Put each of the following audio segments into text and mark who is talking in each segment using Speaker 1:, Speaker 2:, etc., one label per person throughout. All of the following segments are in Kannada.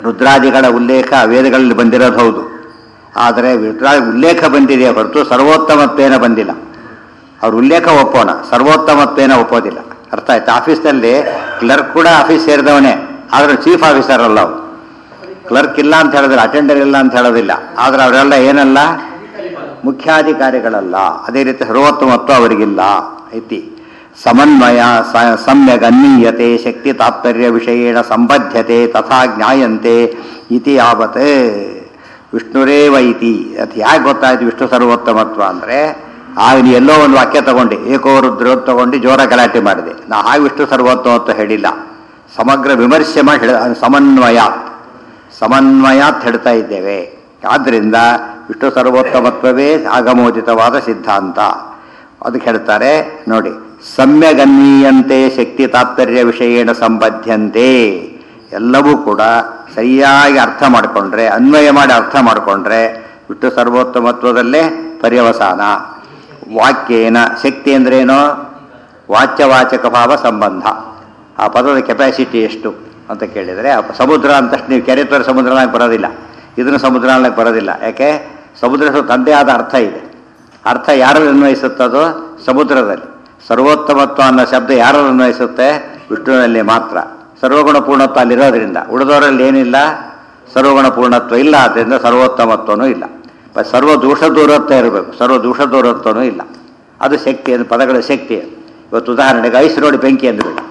Speaker 1: ರುದ್ರಾದಿಗಳ ಉಲ್ಲೇಖ ವೇದಗಳಲ್ಲಿ ಬಂದಿರೋದು ಹೌದು ಆದರೆ ರುದ್ರಾದಿ ಉಲ್ಲೇಖ ಬಂದಿದೆಯೇ ಹೊರತು ಸರ್ವೋತ್ತಮತ್ವೇನ ಬಂದಿಲ್ಲ ಅವ್ರ ಉಲ್ಲೇಖ ಒಪ್ಪೋಣ ಸರ್ವೋತ್ತಮತ್ವೇನ ಒಪ್ಪೋದಿಲ್ಲ ಅರ್ಥ ಆಯ್ತು ಆಫೀಸ್ನಲ್ಲಿ ಕ್ಲರ್ಕ್ ಕೂಡ ಆಫೀಸ್ ಸೇರಿದವನೇ ಆದ್ರೆ ಚೀಫ್ ಆಫೀಸರ್ ಅಲ್ಲ ಅವ್ರು ಕ್ಲರ್ಕ್ ಇಲ್ಲ ಅಂತ ಹೇಳಿದ್ರೆ ಅಟೆಂಡರ್ ಇಲ್ಲ ಅಂತ ಹೇಳೋದಿಲ್ಲ ಆದ್ರೆ ಅವರೆಲ್ಲ ಏನಲ್ಲ ಮುಖ್ಯಾಧಿಕಾರಿಗಳಲ್ಲ ಅದೇ ರೀತಿ ಸರ್ವೋತ್ತಮತ್ವ ಅವರಿಗಿಲ್ಲ ಐತಿ ಸಮನ್ವಯ ಸ- ಸಮ್ಯಗ್ ಅನ್ವೀಯತೆ ಶಕ್ತಿ ತಾತ್ಪರ್ಯ ವಿಷಯೇಣ ಸಂಬದ್ಧತೆ ತಥಾ ಜ್ಞಾಯಂತೆ ಇತಿ ಯಾವತ್ ವಿಷ್ಣುರೇವ ಇತಿ ಅದು ಯಾಕೆ ಗೊತ್ತಾಯ್ತು ವಿಷ್ಣು ಸರ್ವೋತ್ತಮತ್ವ ಅಂದರೆ ಆಗ ನೀ ಎಲ್ಲೋ ಒಂದು ವಾಕ್ಯ ತಗೊಂಡು ಏಕೋ ರುದ್ರ ತಗೊಂಡು ಜೋರ ಗಲಾಟೆ ಮಾಡಿದೆ ನಾ ಹಾಗೆ ವಿಷ್ಣು ಸರ್ವೋತ್ತಮತ್ವ ಹೇಳಿಲ್ಲ ಸಮಗ್ರ ವಿಮರ್ಶೆ ಮಾಡಿ ಹೇಳ ಸಮನ್ವಯಾತ್ ಸಮನ್ವಯಾತ್ ಹೇಳ್ತಾ ಇದ್ದೇವೆ ಆದ್ದರಿಂದ ವಿಷ್ಣು ಸರ್ವೋತ್ತಮತ್ವವೇ ಆಗಮೋದಿತವಾದ ಸಿದ್ಧಾಂತ ಅದಕ್ಕೆ ಹೇಳ್ತಾರೆ ನೋಡಿ ಸಮ್ಯಗನ್ವೀಯಂತೆ ಶಕ್ತಿ ತಾತ್ಪರ್ಯ ವಿಷಯೇಣ ಸಂಬದ್ಧಂತೆ ಎಲ್ಲವೂ ಕೂಡ ಸರಿಯಾಗಿ ಅರ್ಥ ಮಾಡಿಕೊಂಡ್ರೆ ಅನ್ವಯ ಮಾಡಿ ಅರ್ಥ ಮಾಡಿಕೊಂಡ್ರೆ ವಿಷ್ಣು ಸರ್ವೋತ್ತಮತ್ವದಲ್ಲೇ ಪರ್ಯವಸಾನ ವಾಕ್ಯೇನ ಶಕ್ತಿ ಅಂದ್ರೇನು ವಾಚ್ಯವಾಚಕ ಭಾವ ಸಂಬಂಧ ಆ ಪದದ ಕೆಪಾಸಿಟಿ ಎಷ್ಟು ಅಂತ ಕೇಳಿದರೆ ಆ ಸಮುದ್ರ ಅಂತಷ್ಟು ನೀವು ಕೆರೆ ತೋರಿ ಸಮುದ್ರನಾಗಿ ಬರೋದಿಲ್ಲ ಇದನ್ನು ಸಮುದ್ರನಾಗಿ ಬರೋದಿಲ್ಲ ಯಾಕೆ ಸಮುದ್ರ ತಂದೆ ಆದ ಅರ್ಥ ಇದೆ ಅರ್ಥ ಯಾರಲ್ಲಿ ಅನ್ವಯಿಸುತ್ತದೋ ಸಮುದ್ರದಲ್ಲಿ ಸರ್ವೋತ್ತಮತ್ವ ಅನ್ನೋ ಶಬ್ದ ಯಾರಲ್ಲಿ ಅನ್ವಯಿಸುತ್ತೆ ವಿಷ್ಣುವಿನಲ್ಲಿ ಮಾತ್ರ ಸರ್ವಗುಣ ಪೂರ್ಣತ್ವ ಅಲ್ಲಿರೋದ್ರಿಂದ ಉಳಿದವರಲ್ಲಿ ಏನಿಲ್ಲ ಸರ್ವಗುಣ ಪೂರ್ಣತ್ವ ಇಲ್ಲ ಆದ್ದರಿಂದ ಸರ್ವೋತ್ತಮತ್ವನೂ ಇಲ್ಲ ಬಟ್ ಸರ್ವ ದೋಷ ದೂರತ್ವ ಇರಬೇಕು ಸರ್ವ ದೋಷ ದೂರತ್ವನೂ ಇಲ್ಲ ಅದು ಶಕ್ತಿ ಅದು ಪದಗಳ ಶಕ್ತಿ ಅದು. ಇವತ್ತು ಉದಾಹರಣೆಗೆ ಐಸ್ ನೋಡಿ ಬೆಂಕಿ ಅಂದ್ಬಿಡಿ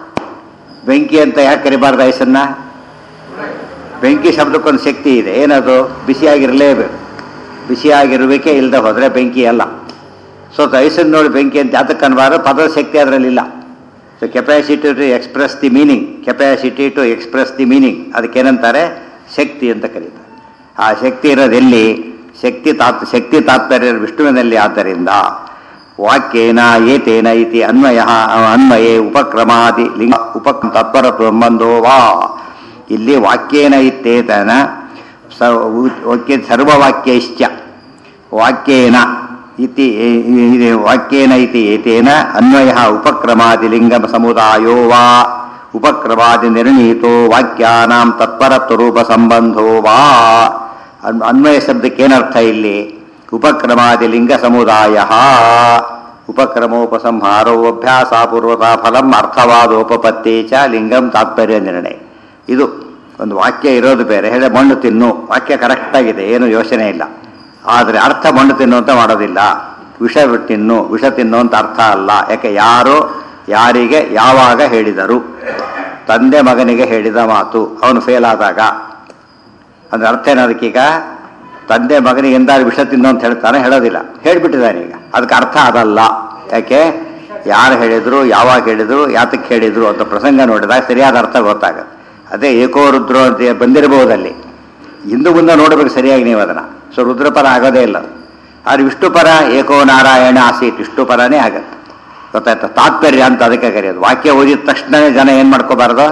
Speaker 1: ಬೆಂಕಿ ಅಂತ ಯಾಕೆ ಕರಿಬಾರ್ದು ಐಸನ್ನ ಬೆಂಕಿ ಶಬ್ದಕ್ಕೊಂದು ಶಕ್ತಿ ಇದೆ ಏನದು ಬಿಸಿಯಾಗಿರಲೇಬೇಕು ಬಿಸಿಯಾಗಿರುವಿಕೆ ಇಲ್ಲದೆ ಹೋದರೆ ಬೆಂಕಿ ಅಲ್ಲ ಸೊ ಐಸನ್ನು ನೋಡಿ ಬೆಂಕಿ ಅಂತ ಯಾತಕ್ಕೆ ಅನ್ಬಾರ್ದು ಪದದ ಶಕ್ತಿ ಅದರಲ್ಲಿಲ್ಲ so capacity to express the meaning capacity to express the meaning ಅದಕ್ಕೇನಂತಾರೆ ಶಕ್ತಿ ಅಂತ ಕರೀತಾರೆ ಆ ಶಕ್ತಿ ಇರೋದೆಲ್ಲಿ ಶಕ್ತಿ ತಾತ್ ಶಕ್ತಿ ತಾತ್ಪರ್ಯ ವಿಷ್ಣುವಿನಲ್ಲಿ ಆದ್ದರಿಂದ ವಾಕ್ಯೇನ ಏತೇನ ಇತಿ ಅನ್ವಯ ಅನ್ವಯೇ ಉಪಕ್ರಮಾದಿ ಲಿಂಗ ಉಪ ತತ್ಪರ ಸಂಬಂಧೋ ವಾ ಇಲ್ಲಿ ವಾಕ್ಯೇನ ಇತ್ತೇತನ ಸ ವಾಕ್ಯ ಸರ್ವವಾಕ್ಯೈಶ್ಚ ವಾಕ್ಯೇನ ಇತಿ ಇದು ವಾಕ್ಯೇನ ಇತಿ ಏತೇನ ಅನ್ವಯ ಉಪಕ್ರಮಾದಿ ಲಿಂಗ ಸಮುದಾಯೋ ವಾ ಉಪಕ್ರಮಾದಿ ನಿರ್ಣೀತೋ ವಾಕ್ಯಾನಾಂ ತತ್ಪರತ್ವರೂಪ ಸಂಬಂಧೋ ವಾ ಅನ್- ಅನ್ವಯ ಶಬ್ದಕ್ಕೆ ಏನರ್ಥ ಇಲ್ಲಿ ಉಪಕ್ರಮಾದಿ ಲಿಂಗ ಸಮುದಾಯ ಉಪಕ್ರಮೋಪಸಂಹಾರೋ ಅಭ್ಯಾಸಪೂರ್ವಕ ಫಲಂ ಅರ್ಥವಾದೋಪಪತ್ತೇ ಚ ಲಿಂಗಂ ತಾತ್ಪರ್ಯ ನಿರ್ಣಯ ಇದು ಒಂದು ವಾಕ್ಯ ಇರೋದು ಬೇರೆ ಹೇಳಿ ಮಣ್ಣು ತಿನ್ನು ವಾಕ್ಯ ಕರೆಕ್ಟಾಗಿದೆ ಏನು ಯೋಚನೆ ಇಲ್ಲ ಆದರೆ ಅರ್ಥ ಮಣ್ಣು ತಿನ್ನು ಅಂತ ಮಾಡೋದಿಲ್ಲ ವಿಷ ತಿನ್ನು ವಿಷ ತಿನ್ನು ಅಂತ ಅರ್ಥ ಅಲ್ಲ ಯಾಕೆ ಯಾರು ಯಾರಿಗೆ ಯಾವಾಗ ಹೇಳಿದರು ತಂದೆ ಮಗನಿಗೆ ಹೇಳಿದ ಮಾತು ಅವನು ಫೇಲ್ ಆದಾಗ ಅಂದ್ರೆ ಅರ್ಥ ಏನದಕ್ಕೀಗ ತಂದೆ ಮಗನಿಗೆ ಎಂದಾರು ವಿಷ ತಿನ್ನು ಅಂತ ಹೇಳ್ತಾನೆ ಹೇಳೋದಿಲ್ಲ ಹೇಳಿಬಿಟ್ಟಿದ್ದಾನೆ ಈಗ ಅದಕ್ಕೆ ಅರ್ಥ ಅದಲ್ಲ ಯಾಕೆ ಯಾರು ಹೇಳಿದ್ರು ಯಾವಾಗ ಹೇಳಿದ್ರು ಯಾತಕ್ಕೆ ಹೇಳಿದ್ರು ಅಂತ ಪ್ರಸಂಗ ನೋಡಿದಾಗ ಸರಿಯಾದ ಅರ್ಥ ಗೊತ್ತಾಗುತ್ತೆ ಅದೇ ಏಕೋ ರುದ್ರೋ ಅಂತ ಬಂದಿರಬಹುದಲ್ಲಿ ಹಿಂದೂ ಮುಂದೆ ನೋಡಬೇಕು ಸರಿಯಾಗಿ ನೀವು ಅದನ್ನು ಸೊ ರುದ್ರಪರ ಆಗೋದೇ ಇಲ್ಲ ಅದು. ಆದ್ರೆ ವಿಷ್ಣುಪರ ಏಕೋ ನಾರಾಯಣ ಆಸೀತ್ ವಿಷ್ಣುಪರನೇ ಆಗತ್ತೆ ಗೊತ್ತಾಯ್ತಾ ತಾತ್ಪರ್ಯ ಅಂತ ಅದಕ್ಕೆ ಕರೆಯೋದು ವಾಕ್ಯ ಓದಿದ ತಕ್ಷಣವೇ ಜನ ಏನು ಮಾಡ್ಕೋಬಾರ್ದು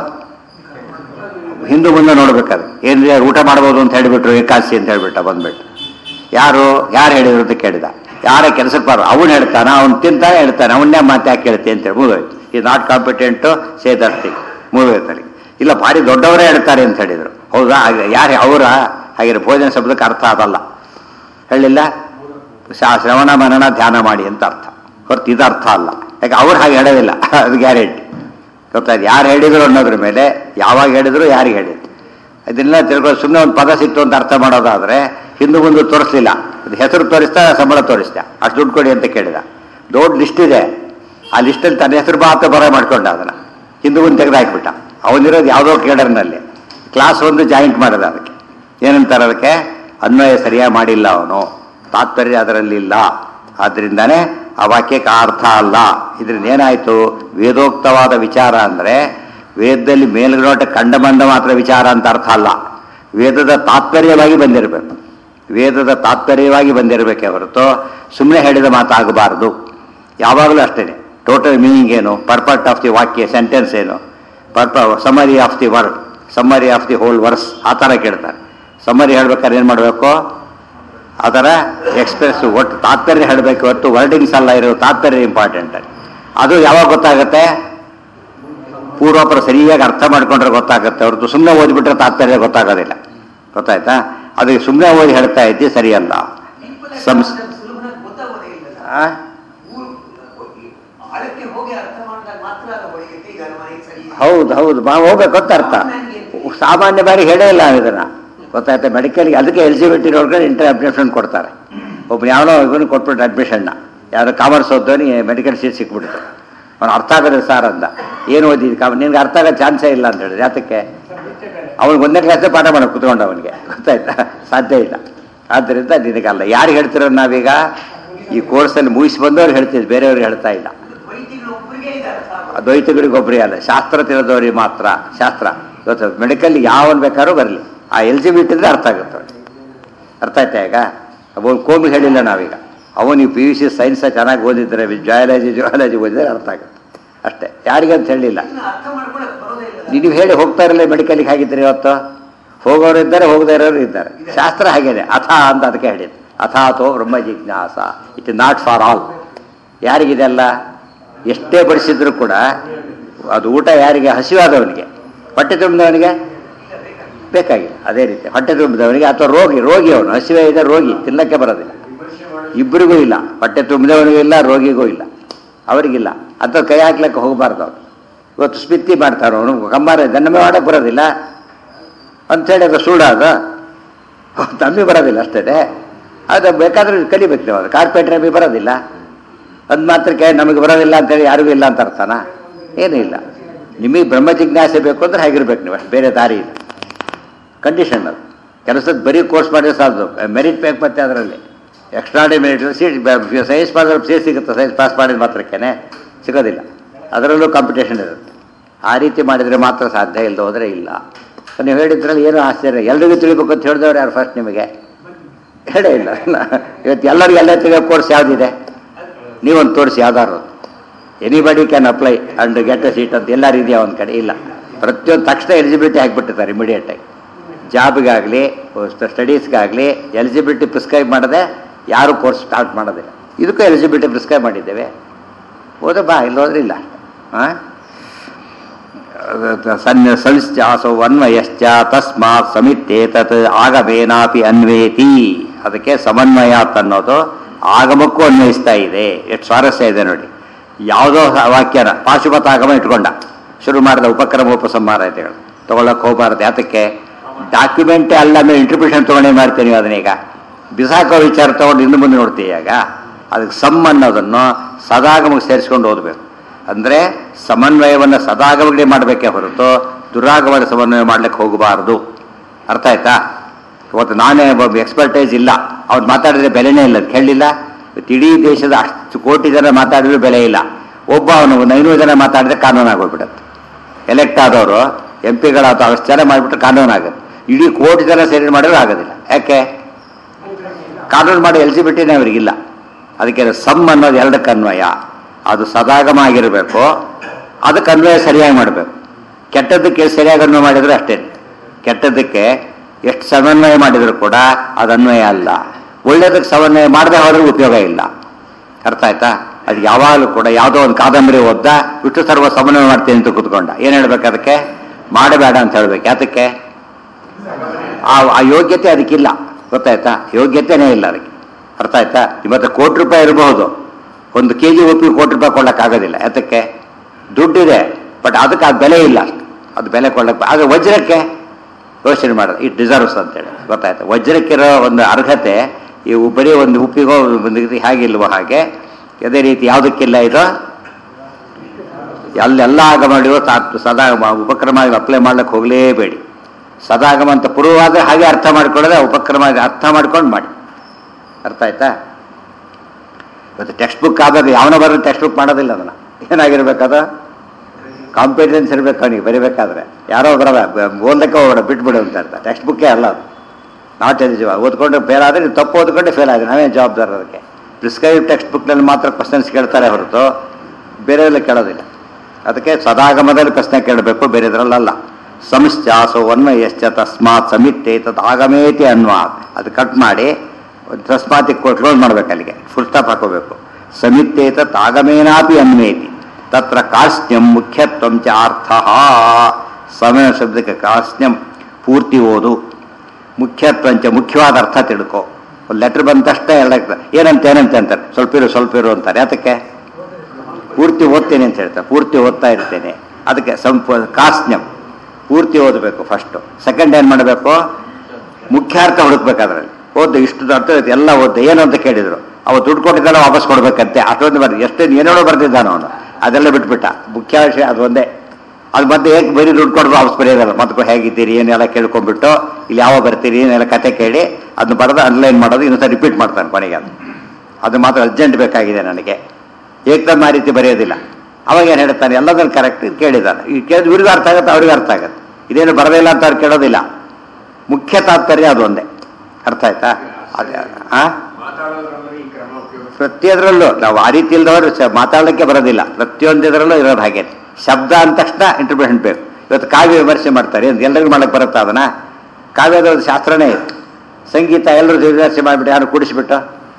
Speaker 1: ಹಿಂದೂ ಮುಂದೆ ನೋಡ್ಬೇಕಾದ್ರೆ ಏನಿದೆ ಊಟ ಮಾಡ್ಬೋದು ಅಂತ ಹೇಳಿಬಿಟ್ರು ಏಕಾದಶಿ ಅಂತ ಹೇಳ್ಬಿಟ್ಟ ಬಂದ್ಬಿಟ್ಟು ಯಾರು ಯಾರು ಹೇಳಿದ್ರು ಅಂತ ಕೇಳಿದ ಯಾರ ಕೆಲಸಕ್ಕೆ ಬಾರ ಅವನು ಹೇಳ್ತಾನ ಅವ್ನು ತಿಂತಾನೆ ಹೇಳ್ತಾನೆ ಅವನ್ನೇ ಮಾತು ಯಾಕೆ ಹೇಳ್ತಿ ಅಂತೇಳಿ ಮುಗಿದೋಯ್ತು ಈ not competent say that thing ಮುಗಿದೋಯ್ತಲ್ಲಿ ಇಲ್ಲ ಭಾರಿ ದೊಡ್ಡವರೇ ಹೇಳ್ತಾರೆ ಅಂತ ಹೇಳಿದರು ಹೌದಾ ಹಾಗೆ ಯಾರು ಅವರ ಹಾಗೆ ಭೋಜನ ಶಬ್ದಕ್ಕೆ ಅರ್ಥ ಅದಲ್ಲ ಹೇಳಿಲ್ಲ ಶಾ- ಶ್ರವಣ ಮನನ ಧ್ಯಾನ ಮಾಡಿ ಅಂತ ಅರ್ಥ ಹೊರತು ಇದು ಅರ್ಥ ಅಲ್ಲ ಯಾಕೆ ಅವ್ರು ಹಾಗೆ ಹೇಳೋದಿಲ್ಲ ಅದು ಗ್ಯಾರಂಟಿ ಗೊತ್ತಾಯ್ತು ಯಾರು ಹೇಳಿದ್ರು ಅನ್ನೋದ್ರ ಮೇಲೆ ಯಾವಾಗ ಹೇಳಿದ್ರು ಯಾರಿಗೆ ಹೇಳಿದ್ರು ಇದನ್ನೆಲ್ಲ ತಿಳ್ಕೊಂಡು ಸುಮ್ಮನೆ ಒಂದು ಪದ ಸಿಕ್ತು ಅಂತ ಅರ್ಥ ಮಾಡೋದಾದ್ರೆ ಹಿಂದೂ ಮುಂದೆ ತೋರಿಸ್ಲಿಲ್ಲ ಅದು ಹೆಸರು ತೋರಿಸ್ತಾ ಸಂಬಳ ತೋರಿಸ್ತಾ ಅಷ್ಟು ದುಡ್ಡು ಕೊಡಿ ಅಂತ ಕೇಳಿದ ದೊಡ್ಡ ಲಿಸ್ಟ್ ಇದೆ ಆ ಲಿಸ್ಟಲ್ಲಿ ತನ್ನ ಹೆಸರು ಮಾತ್ರ ಬರ ಮಾಡ್ಕೊಂಡ ಅದನ್ನ ಹಿಂದೂ ಮುಂದೆ ತೆಗೆದು ಹಾಕ್ಬಿಟ್ಟ ಅವನಿರೋದು ಯಾವುದೋ ಕೇಡರ್ನಲ್ಲಿ ಕ್ಲಾಸ್ ಒಂದು ಜಾಯಿಂಟ್ ಮಾಡಿದ ಅದಕ್ಕೆ ಏನಂತಾರೆ ಅದಕ್ಕೆ ಅನ್ವಯ ಸರಿಯಾಗಿ ಮಾಡಿಲ್ಲ ಅವನು ತಾತ್ಪರ್ಯ ಅದರಲ್ಲಿಲ್ಲ ಆದ್ರಿಂದಾನೇ ಆ ವಾಕ್ಯಕ್ಕೆ ಆ ಅರ್ಥ ಅಲ್ಲ ಇದರಿಂದ ಏನಾಯಿತು ವೇದೋಕ್ತವಾದ ವಿಚಾರ ಅಂದರೆ ವೇದದಲ್ಲಿ ಮೇಲ್ನೋಟ ಕಂಡ ಬಂದ ಮಾತ್ರ ವಿಚಾರ ಅಂತ ಅರ್ಥ ಅಲ್ಲ ವೇದದ ತಾತ್ಪರ್ಯವಾಗಿ ಬಂದಿರಬೇಕು ವೇದದ ತಾತ್ಪರ್ಯವಾಗಿ ಬಂದಿರಬೇಕೇ ಹೊರತು ಸುಮ್ಮನೆ ಹೇಳಿದ ಮಾತಾಗಬಾರದು ಯಾವಾಗಲೂ ಅಷ್ಟೇ ಟೋಟಲ್ ಮೀನಿಂಗ್ ಏನು ಪರ್ಪಟ್ ಆಫ್ ದಿ ವಾಕ್ಯ ಸೆಂಟೆನ್ಸ್ ಏನು ಪರ್ಪ summary of the word summary of the whole verse ಆ ಥರ ಕೇಳ್ತಾರೆ ಸಮರಿ ಹೇಳ್ಬೇಕಾದ್ರೆ ಏನು ಮಾಡಬೇಕು ಅದರ ಎಕ್ಸ್ಪ್ರೆಸ್ ಒಟ್ಟು ತಾತ್ಪರ್ಯ ಹೇಳಬೇಕು ಹೊರತು ವರ್ಡಿಂಗ್ಸ್ ಅಲ್ಲ ಇರೋ ತಾತ್ಪರ್ಯ ಇಂಪಾರ್ಟೆಂಟ್ ಅದು ಯಾವಾಗ ಗೊತ್ತಾಗುತ್ತೆ ಪೂರ್ವಾಪರ ಸರಿಯಾಗಿ ಅರ್ಥ ಮಾಡ್ಕೊಂಡ್ರೆ ಗೊತ್ತಾಗುತ್ತೆ ಅವ್ರದ್ದು ಸುಮ್ಮನೆ ಓದ್ಬಿಟ್ರೆ ತಾತ್ಪರ್ಯ ಗೊತ್ತಾಗೋದಿಲ್ಲ ಗೊತ್ತಾಯ್ತಾ ಅದಕ್ಕೆ ಸುಮ್ಮನೆ ಓದಿ ಹೇಳ್ತಾ ಇದ್ದಿ ಸರಿಯಲ್ಲ ಸಂಸ್
Speaker 2: ಸುಲಭನಾಗಿ ಗೊತ್ತಾಗೋದೇ ಇಲ್ಲ ಸರ್.
Speaker 1: ಆ?
Speaker 2: ಊರು ಆಳಕ್ಕೆ ಹೋಗಿ ಅರ್ಥ ಮಾಡಿದಾಗ ಮಾತ್ರ ಅದು ಹೊಳೆಯುತ್ತೆ ಈಗ ಮನೆಗೆ ಸರಿ ಇದೆ.
Speaker 1: ಹೌದು ಹೌದು ಬಾ ಹೋಗ್ಬೇಕು ಅಂತ ಅರ್ಥ ಸಾಮಾನ್ಯ ಬಾರಿ ಹೇಳೇ ಇಲ್ಲ ಇದನ್ನ ಗೊತ್ತಾಯ್ತಾ ಮೆಡಿಕಲ್ಗೆ ಅದಕ್ಕೆ ಎಲಿಜಿಬಿಲಿಟಿ ನೋಡ್ಕೊಂಡು ಇಂಟರ್ ಅಡ್ಮಿಷನ್ ಕೊಡ್ತಾರೆ ಒಬ್ಬ ಯಾವನೋ ಇವನು ಕೊಟ್ಬಿಟ್ಟು ಅಡ್ಮಿಷನ್ನ ಯಾರು ಕಾಮರ್ಸ್ ಓದೋನಿ ಮೆಡಿಕಲ್ ಸೀಟ್ ಸಿಕ್ಬಿಡ್ತು ಅವ್ನು ಅರ್ಥ ಆಗೋದು ಸರ್ ಅಂದ ಏನು ಓದಿದ್ದು ಕಾಮ ನಿನ್ಗೆ ಅರ್ಥ ಆಗೋ ಚಾನ್ಸೇ ಇಲ್ಲ ಅಂತ ಹೇಳಿದ್ರೆ ಯಾತಕ್ಕೆ ಅವನಿಗೆ ಒಂದನೇ ಕ್ಲಾಸೇ ಪಾಠ ಮಾಡೋಕೆ ಕುತ್ಕೊಂಡು ಅವನಿಗೆ ಗೊತ್ತಾಯ್ತಾ ಸಾಧ್ಯ ಇಲ್ಲ ಆದ್ದರಿಂದ ನಿನಗಲ್ಲ ಯಾರು ಹೇಳ್ತಿರೋ ನಾವೀಗ ಈ ಕೋರ್ಸಲ್ಲಿ ಮುಗಿಸಿ ಬಂದವ್ರು ಹೇಳ್ತಿದ್ವಿ ಬೇರೆಯವ್ರಿಗೆ ಹೇಳ್ತಾ ಇಲ್ಲ
Speaker 2: ವೈದ್ಯಗಳು ಒಬ್ಬರಿಗೆ ಇದೆ ಅರ್ಥ ಆಗೋದು.
Speaker 1: ದ್ವೈತಗಳಿಗೆ ಒಬ್ಬರೇ ಅಲ್ಲ ಶಾಸ್ತ್ರ ತಿಳಿದವರಿಗೆ ಮಾತ್ರ ಶಾಸ್ತ್ರ ಇವತ್ತು ಮೆಡಿಕಲ್ ಯಾವನ್ ಬೇಕಾದ್ರೂ ಬರಲಿ ಆ ಎಲ್ ಜಿ ಬಿಟ್ಟಿದ್ರೆ ಅರ್ಥ ಆಗುತ್ತೆ ಅವ್ರಿಗೆ. ಅರ್ಥ ಆಯ್ತಾ ಈಗ ಅವನು ಕೋಮಿ ಹೇಳಿಲ್ಲ ನಾವೀಗ ಅವನು ಪಿ ಯು ಸಿ ಸೈನ್ಸ್ ಚೆನ್ನಾಗಿ ಓದಿದ್ರೆ ಜಯಾಲಜಿ ಜುವಾಲಜಿ ಓದಿದ್ರೆ ಅರ್ಥ ಆಗುತ್ತೆ ಅಷ್ಟೇ ಯಾರಿಗೆ ಅಂತ ಹೇಳಿಲ್ಲ
Speaker 2: ಇದನ್ನ ಅರ್ಥ ಮಾಡ್ಕೊಳಕ್ ಬರೋದೇ ಇಲ್ಲ
Speaker 1: ನೀವು ಹೇಳಿ ಹೋಗ್ತಾ ಇರಲ್ಲ ಮೆಡಿಕಲ್ಗೆ ಹಾಗಿದ್ರೆ ಇವತ್ತು ಹೋಗೋರು ಇದ್ದಾರೆ ಹೋಗದೇ ಇರೋರು ಇದ್ದಾರೆ ಶಾಸ್ತ್ರ ಹಾಗೇನೆ ಅಥ ಅಂತ ಅದಕ್ಕೆ ಹೇಳಿದ್ದು ಅಥಾಥೋ ಬ್ರಹ್ಮ ಜಿಜ್ಞಾಸ ಇಟ್ ನಾಟ್ ಫಾರ್ ಆಲ್ ಯಾರಿಗಿದೆಲ್ಲ ಎಷ್ಟೇ ಬಡಿಸಿದ್ರು ಕೂಡ ಅದು ಊಟ ಯಾರಿಗೆ ಹಸಿವಾದವನಿಗೆ ಹೊಟ್ಟೆ ತುಂಬಿದವನಿಗೆ ಬೇಕಾಗಿಲ್ಲ ಅದೇ ರೀತಿ ಹೊಟ್ಟೆ ತುಂಬಿದವನಿಗೆ ಅಥವಾ ರೋಗಿ ರೋಗಿ ಅವನು ಹಸಿವೆ ಇದೆ ರೋಗಿ ತಿನ್ನಕ್ಕೆ ಬರೋದಿಲ್ಲ ಇಬ್ಬರಿಗೂ ಇಲ್ಲ ಹೊಟ್ಟೆ ತುಂಬಿದವನಿಗೂ ಇಲ್ಲ ರೋಗಿಗೂ ಇಲ್ಲ ಅವರಿಗಿಲ್ಲ ಅಂತ ಕೈ ಹಾಕ್ಲಿಕ್ಕೆ ಹೋಗಬಾರ್ದು ಅವನು ಇವತ್ತು ಸ್ಮಿತ್ತಿ ಮಾಡ್ತಾರೋ ಅವನು ಕಮ್ಮಾರ ದನ್ನಮೆ ಮಾಡಕ್ಕೆ ಬರೋದಿಲ್ಲ ಅಂಥೇಳಿ ಅದು ಸುಳ್ಳ ಅದು ತಮ್ಮಿ ಬರೋದಿಲ್ಲ ಅಷ್ಟೇ ಅದು ಬೇಕಾದ್ರೆ ಕಲಿಬೇಕು ನೀವು ಅದು ಕಾರ್ಪೆಂಟ್ರ್ ನಮಗೆ ಬರೋದಿಲ್ಲ ಅದು ಮಾತ್ರಕ್ಕೆ ನಮಗೆ ಬರೋದಿಲ್ಲ ಅಂತೇಳಿ ಯಾರಿಗೂ ಇಲ್ಲ ಅಂತ ಅರ್ಥನ ಏನೂ ಇಲ್ಲ ನಿಮಗೆ ಬ್ರಹ್ಮ ಜಿಜ್ಞಾಸೆ ಬೇಕು ಅಂದ್ರೆ ಹಾಗಿರ್ಬೇಕು ನೀವು ಅಷ್ಟು ಬೇರೆ ದಾರಿ ಇಲ್ಲ ಕಂಡೀಷನ್ ಅದು ಕೆಲಸದ ಬರೀ ಕೋರ್ಸ್ ಮಾಡಿದ್ರೆ ಸಾಲದು ಮೆರಿಟ್ ಬೇಕು ಮತ್ತೆ ಅದರಲ್ಲಿ ಎಕ್ಸ್ಟ್ರಾಡಿ merit seat science pass seat ಸಿಗುತ್ತೆ ಸೈನ್ಸ್ ಪಾಸ್ ಮಾಡಿದ ಮಾತ್ರಕ್ಕೇ ಸಿಗೋದಿಲ್ಲ ಅದರಲ್ಲೂ ಕಾಂಪಿಟೇಷನ್ ಇರುತ್ತೆ ಆ ರೀತಿ ಮಾಡಿದರೆ ಮಾತ್ರ ಸಾಧ್ಯ ಇಲ್ಲದೆ ಹೋದರೆ ಇಲ್ಲ ನೀವು ಹೇಳಿದ್ರಲ್ಲಿ ಏನೂ ಆಶ್ಚರ್ಯ ಎಲ್ರಿಗೂ ತಿಳಿಬೇಕು ಅಂತ ಹೇಳಿದವ್ರು ಯಾರು ಫಸ್ಟ್ ನಿಮಗೆ ಹೇಳೇ ಇಲ್ಲ ಇವತ್ತು ಎಲ್ಲರಿಗೂ ಎಲ್ಲ ತಿಳಿಯೋ ಕೋರ್ಸ್ ಯಾವುದಿದೆ ನೀವೊಂದು ತೋರಿಸಿ ಯಾವ್ದಾರು anybody can apply and get a seat ಅಂತ ಎಲ್ಲರೂ ಇದೆಯಾ ಒಂದು ಕಡೆ ಇಲ್ಲ ಪ್ರತಿಯೊಂದು ತಕ್ಷಣ ಎಲಿಜಿಬಿಲಿಟಿ ಹಾಕ್ಬಿಟ್ಟಿರ್ತಾರೆ ಇಮಿಡಿಯೇಟಾಗಿ ಜಾಬ್ಗಾಗಲಿ ಸ್ಟಡೀಸ್ಗಾಗಲಿ ಎಲಿಜಿಬಿಲಿಟಿ ಪ್ರಿಸ್ಕ್ರೈಬ್ ಮಾಡದೆ ಯಾರು ಕೋರ್ಸ್ ಸ್ಟಾರ್ಟ್ ಮಾಡೋದಿಲ್ಲ ಇದಕ್ಕೂ ಎಲಿಜಿಬಿಲಿಟಿ ಪ್ರಿಸ್ಕ್ರೈಬ್ ಮಾಡಿದ್ದೇವೆ ಹೋದ ಬಾ ಇಲ್ಲ ಹೋದ್ರೆ ಇಲ್ಲ ಹಾಂ ಸನ್ಯ ಸಂಶ್ಚಾಸೋ ಅನ್ವಯಶ್ಚ ತಸ್ಮಾತ್ ಸಮಿತ್ತೇತತ್ ಆಗಮೇನಾಪಿ ಅನ್ವೇತಿ ಅದಕ್ಕೆ ಸಮನ್ವಯಾತ್ ಅನ್ನೋದು ಆಗಮಕ್ಕೂ ಅನ್ವಯಿಸ್ತಾ ಇದೆ ಎಷ್ಟು ಸ್ವಾರಸ್ಯ ಇದೆ ನೋಡಿ ಯಾವುದೋ ವಾಕ್ಯನ ಪಾಶುಪತ ಆಗಮ ಇಟ್ಕೊಂಡ ಶುರು ಮಾಡಿದ ಉಪಕ್ರಮ ಉಪಸಂಹಾರ ಐತೆಗಳು ತಗೊಳ್ಳಕ್ಕೆ ಹೋಗಬಾರ್ದು ಯಾತಕ್ಕೆ ಡಾಕ್ಯುಮೆಂಟೇ ಅಲ್ಲ ಮೇಲೆ ಇಂಟರ್ಪ್ರಿಟೇಷನ್ ತೊಗೊಂಡೇ ಮಾಡ್ತೀನಿ ಅದನ್ನೀಗ ಬಿಸಾಕೋ ವಿಚಾರ ತಗೊಂಡು ಇನ್ನು ಮುಂದೆ ನೋಡ್ತೀವಿ ಈಗ ಅದಕ್ಕೆ ಸಮ್ ಅನ್ನೋದನ್ನು ಸದಾಗಮಕ್ಕೆ ಸೇರಿಸ್ಕೊಂಡು ಓದಬೇಕು ಅಂದರೆ ಸಮನ್ವಯವನ್ನು ಸದಾಗಮಗಳಿಗೆ ಮಾಡಬೇಕೇ ಹೊರತು ದುರಾಗಮನ ಸಮನ್ವಯ ಮಾಡ್ಲಿಕ್ಕೆ ಹೋಗಬಾರ್ದು ಅರ್ಥ ಆಯ್ತಾ ಇವತ್ತು ನಾನೇ ಒಬ್ಬ ಎಕ್ಸ್ಪರ್ಟೈಸ್ ಇಲ್ಲ ಅವ್ರು ಮಾತಾಡಿದ್ರೆ ಬೆಲೆನೇ ಇಲ್ಲ ಅಂತ ಕೇಳಲಿಲ್ಲ ಇವತ್ತು ಇಡೀ ದೇಶದ ಅಷ್ಟು ಕೋಟಿ ಜನ ಮಾತಾಡಿದ್ರು ಬೆಲೆ ಇಲ್ಲ ಒಬ್ಬ ಅವನು ಒಂದು ಐನೂರು ಜನ ಮಾತಾಡಿದ್ರೆ ಕಾನೂನು ಆಗೋಗ್ಬಿಡುತ್ತೆ ಎಲೆಕ್ಟ್ ಆದವರು ಎಂ ಪಿಗಳಾದ ಅಷ್ಟು ಜನ ಮಾಡಿಬಿಟ್ರೆ ಕಾನೂನು ಆಗುತ್ತೆ ಇಡೀ ಕೋಟಿ ಜನ ಸೇರಿ ಮಾಡಿದ್ರೆ ಆಗೋದಿಲ್ಲ ಯಾಕೆ ಕಾನೂನು ಮಾಡೋ ಎಲಿಜಿಬಿಲಿಟಿನೇ ಅವರಿಗಿಲ್ಲ ಅದಕ್ಕೆ ಸಮ್ ಅನ್ನೋದು ಎರಡಕ್ಕೆ ಅನ್ವಯ ಅದು ಸದಾಗಮ ಆಗಿರಬೇಕು ಅದಕ್ಕೆ ಅನ್ವಯ ಸರಿಯಾಗಿ ಮಾಡಬೇಕು ಕೆಟ್ಟದ್ದಕ್ಕೆ ಸರಿಯಾಗಿ ಅನ್ವಯ ಮಾಡಿದ್ರೆ ಅಷ್ಟೇ ಕೆಟ್ಟದ್ದಕ್ಕೆ ಎಷ್ಟು ಸಮನ್ವಯ ಮಾಡಿದರೂ ಕೂಡ ಅದು ಅನ್ವಯ ಅಲ್ಲ ಒಳ್ಳೆಯದಕ್ಕೆ ಸಮನ್ವಯ ಮಾಡದೆ ಹೋದ್ರೆ ಉಪಯೋಗ ಇಲ್ಲ ಅರ್ಥ ಆಯ್ತಾ ಅದು ಯಾವಾಗಲೂ ಕೂಡ ಯಾವುದೋ ಒಂದು ಕಾದಂಬರಿ ಓದ್ದ ವಿಷ್ಣು ಸರ್ವ ಸಮನ್ವಯ ಮಾಡ್ತೀನಿ ಅಂತ ಕೂತ್ಕೊಂಡ ಏನು ಹೇಳ್ಬೇಕು ಅದಕ್ಕೆ ಮಾಡಬೇಡ ಅಂತ ಹೇಳ್ಬೇಕು ಯಾತಕ್ಕೆ ಆ ಆ ಯೋಗ್ಯತೆ ಅದಕ್ಕಿಲ್ಲ ಗೊತ್ತಾಯ್ತಾ ಯೋಗ್ಯತೆನೇ ಇಲ್ಲ ಅದಕ್ಕೆ ಅರ್ಥ ಆಯ್ತಾ ಇವತ್ತು ಕೋಟಿ ರೂಪಾಯಿ ಇರಬಹುದು ಒಂದು ಕೆ ಜಿ ಉಪ್ಪಿ ಕೋಟಿ ರೂಪಾಯಿ ಕೊಳ್ಳಕ್ಕಾಗೋದಿಲ್ಲ ಯಾತಕ್ಕೆ ದುಡ್ಡಿದೆ ಬಟ್ ಅದಕ್ಕೆ ಅದು ಬೆಲೆ ಇಲ್ಲ ಅಷ್ಟು ಅದು ಬೆಲೆ ಕೊಳ್ಳಕ್ಕೆ ಆದರೆ ವಜ್ರಕ್ಕೆ ಯೋಚನೆ ಮಾಡೋದು ಇಟ್ ಡಿಸರ್ವ್ಸ್ ಅಂತೇಳಿ ಗೊತ್ತಾಯ್ತಾ ವಜ್ರಕ್ಕಿರೋ ಒಂದು ಅರ್ಹತೆ ಇವು ಬರೀ ಒಂದು ಉಪ್ಪಿಗೋ ಒಂದು ಇದು ಹೇಗಿಲ್ವೋ ಹಾಗೆ ಅದೇ ರೀತಿ ಯಾವುದಕ್ಕಿಲ್ಲ ಇದು ಅಲ್ಲೆಲ್ಲ ಆಗಮಡಿಯೋ ಸದಾ ಉಪಕ್ರಮ ಅಪ್ಲೈ ಮಾಡ್ಲಿಕ್ಕೆ ಹೋಗಲೇಬೇಡಿ ಸದಾಗಮ ಅಂತ ಪೂರ್ವವಾದರೆ ಹಾಗೆ ಅರ್ಥ ಮಾಡ್ಕೊಳ್ಳೋದೆ ಉಪಕ್ರಮ ಅರ್ಥ ಮಾಡ್ಕೊಂಡು ಮಾಡಿ ಅರ್ಥ ಆಯ್ತಾ ಇವತ್ತು ಟೆಕ್ಸ್ಟ್ ಬುಕ್ ಆದಾಗ ಯಾವನ ಬರೋ ಟೆಕ್ಸ್ಟ್ ಬುಕ್ ಮಾಡೋದಿಲ್ಲ ಅದನ್ನು ಏನಾಗಿರ್ಬೇಕದು ಕಾಂಪಿಟೆನ್ಸ್ ಇರಬೇಕು ಅವನಿಗೆ ಬರಿಬೇಕಾದ್ರೆ ಯಾರೋ ಬರಲ್ಲ ಓದಕ್ಕೆ ಹೋಗೋಣ ಬಿಟ್ಬಿಡು ಅಂತ ಇರ್ತಾರೆ ಟೆಕ್ಸ್ಟ್ ಬುಕ್ಕೇ ಅಲ್ಲ ಅದು ನಾಟ್ ಎಲಿಜಿಬಲ್ ಓದ್ಕೊಂಡು ಫೇಲ್ ಆದರೆ ನೀವು ತಪ್ಪು ಓದ್ಕೊಂಡೆ ಫೇಲ್ ಆಗಿದೆ ನಾವೇ ಜವಾಬ್ದಾರ ಅದಕ್ಕೆ ಪ್ರಿಸ್ಕ್ರೈಬ್ ಟೆಕ್ಸ್ಟ್ ಬುಕ್ನಲ್ಲಿ ಮಾತ್ರ ಕ್ವಶನ್ಸ್ ಕೇಳ್ತಾರೆ ಹೊರತು ಬೇರೆಲ್ಲ ಕೇಳೋದಿಲ್ಲ ಅದಕ್ಕೆ ಸದಾಗಮದಲ್ಲಿ ಪ್ರಶ್ನೆ ಕೇಳಬೇಕು ಬೇರೆದ್ರಲ್ಲಲ್ಲ ಸಂಶ್ಚಾಸೋ ಅನ್ವಯಶ್ಚ ತಸ್ಮಾತ್ ಸಮಿತ್ತೆ ತತ್ ಆಗಮೇತಿ ಅನ್ವಾತ್ ಅದು ಕಟ್ ಮಾಡಿ ತಸ್ಮಾತಿಗೆ ಕ್ಲೋಸ್ ಮಾಡ್ಬೇಕು ಅಲ್ಲಿಗೆ ಫುಲ್ ಸ್ಟಾಪ್ ಹಾಕೋಬೇಕು ಸಮಿತ್ತೆ ತತ್ ಆಗಮೇನಾಪಿ ಅನ್ವೇತಿ ತತ್ರ ಕಾಸ್ನ್ಯಂ ಮುಖ್ಯತ್ವಂ ಚ ಅರ್ಥ ಸಮಯ ಶಬ್ದಕ್ಕೆ ಕಾಸ್ನ್ಯಂ ಪೂರ್ತಿ ಓದು ಮುಖ್ಯತ್ವಂಚ ಮುಖ್ಯವಾದ ಅರ್ಥ ತಿಳ್ಕೊ ಒಂದು ಲೆಟ್ರ್ ಬಂದ ತಕ್ಷಣ ಎರಡಾಗ್ತದೆ ಏನಂತ ಏನಂತ ಅಂತಾರೆ ಸ್ವಲ್ಪ ಇರು ಸ್ವಲ್ಪ ಇರು ಅಂತಾರೆ ಯಾತಕ್ಕೆ ಪೂರ್ತಿ ಓದ್ತೇನೆ ಅಂತ ಹೇಳ್ತಾರೆ ಪೂರ್ತಿ ಓದ್ತಾ ಇರ್ತೇನೆ ಅದಕ್ಕೆ ಸಂಪ ಕಾಸ್ನ್ಯಂ ಪೂರ್ತಿ ಓದಬೇಕು ಫಸ್ಟು ಸೆಕೆಂಡ್ ಏನು ಮಾಡಬೇಕು ಮುಖ್ಯಾರ್ಥ ಹುಡುಕ್ಬೇಕು ಅದರಲ್ಲಿ ಓದ್ದು ಇಷ್ಟು ಅರ್ಥ ಐತೆ ಎಲ್ಲ ಓದ್ದೆ ಏನು ಅಂತ ಕೇಳಿದ್ರು ಅವ ದುಡ್ಡು ಕೊಟ್ಟಿದ್ದೆಲ್ಲ ವಾಪಸ್ ಕೊಡ್ಬೇಕಂತೆ ಅಷ್ಟೊಂದು ಬರ್ದು ಎಷ್ಟೇನು ಏನೇನೋ ಬರ್ತಿದ್ದಾನ ಅವನು ಅದೆಲ್ಲ ಬಿಟ್ಬಿಟ್ಟ ಮುಖ್ಯ ವಿಷಯ ಅದು ಒಂದೇ ಅದು ಮತ್ತೆ ಹೇಗೆ ಬರೀ ದುಡ್ಡು ಕೊಡೋದು ವಾಪಸ್ ಬರೆಯೋದಲ್ಲ ಮತ್ತೆ ಹೇಗಿದ್ದೀರಿ ಏನೆಲ್ಲ ಕೇಳ್ಕೊಂಡ್ಬಿಟ್ಟು ಇಲ್ಲಿ ಯಾವ ಬರ್ತೀರಿ ಏನೆಲ್ಲ ಕತೆ ಕೇಳಿ ಅದನ್ನ ಬರೆದು ಅನ್ಲೈನ್ ಮಾಡೋದು ಇನ್ನೊಂದ್ಸಲ ರಿಪೀಟ್ ಮಾಡ್ತಾನೆ ಕೊನೆಗೆ ಅದು ಅದು ಮಾತ್ರ ಅರ್ಜೆಂಟ್ ಬೇಕಾಗಿದೆ ನನಗೆ ಏಕದಮ್ ಆ ರೀತಿ ಬರೆಯೋದಿಲ್ಲ ಅವಾಗ ಏನು ಹೇಳ್ತಾನೆ ಎಲ್ಲದನ್ನು ಕರೆಕ್ಟ್ ಕೇಳಿದಾನೆ ಈ ಕೇಳಿದ ಇವ್ರಿಗೂ ಅರ್ಥ ಆಗುತ್ತೆ ಅವ್ರಿಗೂ ಅರ್ಥ ಆಗುತ್ತೆ ಇದೇನು ಬರೋದಿಲ್ಲ ಅಂತ ಅವ್ರು ಕೇಳೋದಿಲ್ಲ ಮುಖ್ಯ ತಾತ್ಪರ್ಯ ಅದು ಒಂದೇ ಅರ್ಥ ಆಯ್ತಾ ಅದೇ ಆ
Speaker 3: ಮಾತಾಡೋದ್ರಲ್ಲಿ ಈ ಕ್ರಮ ಉಪಯೋಗಿಸಿ
Speaker 1: ಪ್ರತಿಯೊಂದರಲ್ಲೂ ನಾವು ಆ ರೀತಿ ಇಲ್ದವರು ಸ- ಮಾತಾಡಲಿಕ್ಕೆ ಬರೋದಿಲ್ಲ ಪ್ರತಿಯೊಂದಿದ್ರಲ್ಲೂ ಇರೋದು ಹಾಗೆ ಶಬ್ದ ಅಂದ ತಕ್ಷಣ ಇಂಟರ್ಪ್ರಿಟೇಷನ್ ಬೇಕು ಇವತ್ತು ಕಾವ್ಯ ವಿಮರ್ಶೆ ಮಾಡ್ತಾರೆ ಏನ್ ಎಲ್ಲರಿಗೂ ಮಾಡಕ್ಕೆ ಬರುತ್ತಾ ಅದನ್ನ ಕಾವ್ಯದ ಒಂದು ಶಾಸ್ತ್ರನೇ ಇದೆ ಸಂಗೀತ ಎಲ್ಲರೂ ವಿಮರ್ಶೆ ಮಾಡಿಬಿಟ್ಟು ಯಾರು ಕೂಡಿಸ್ಬಿಟ್ಟು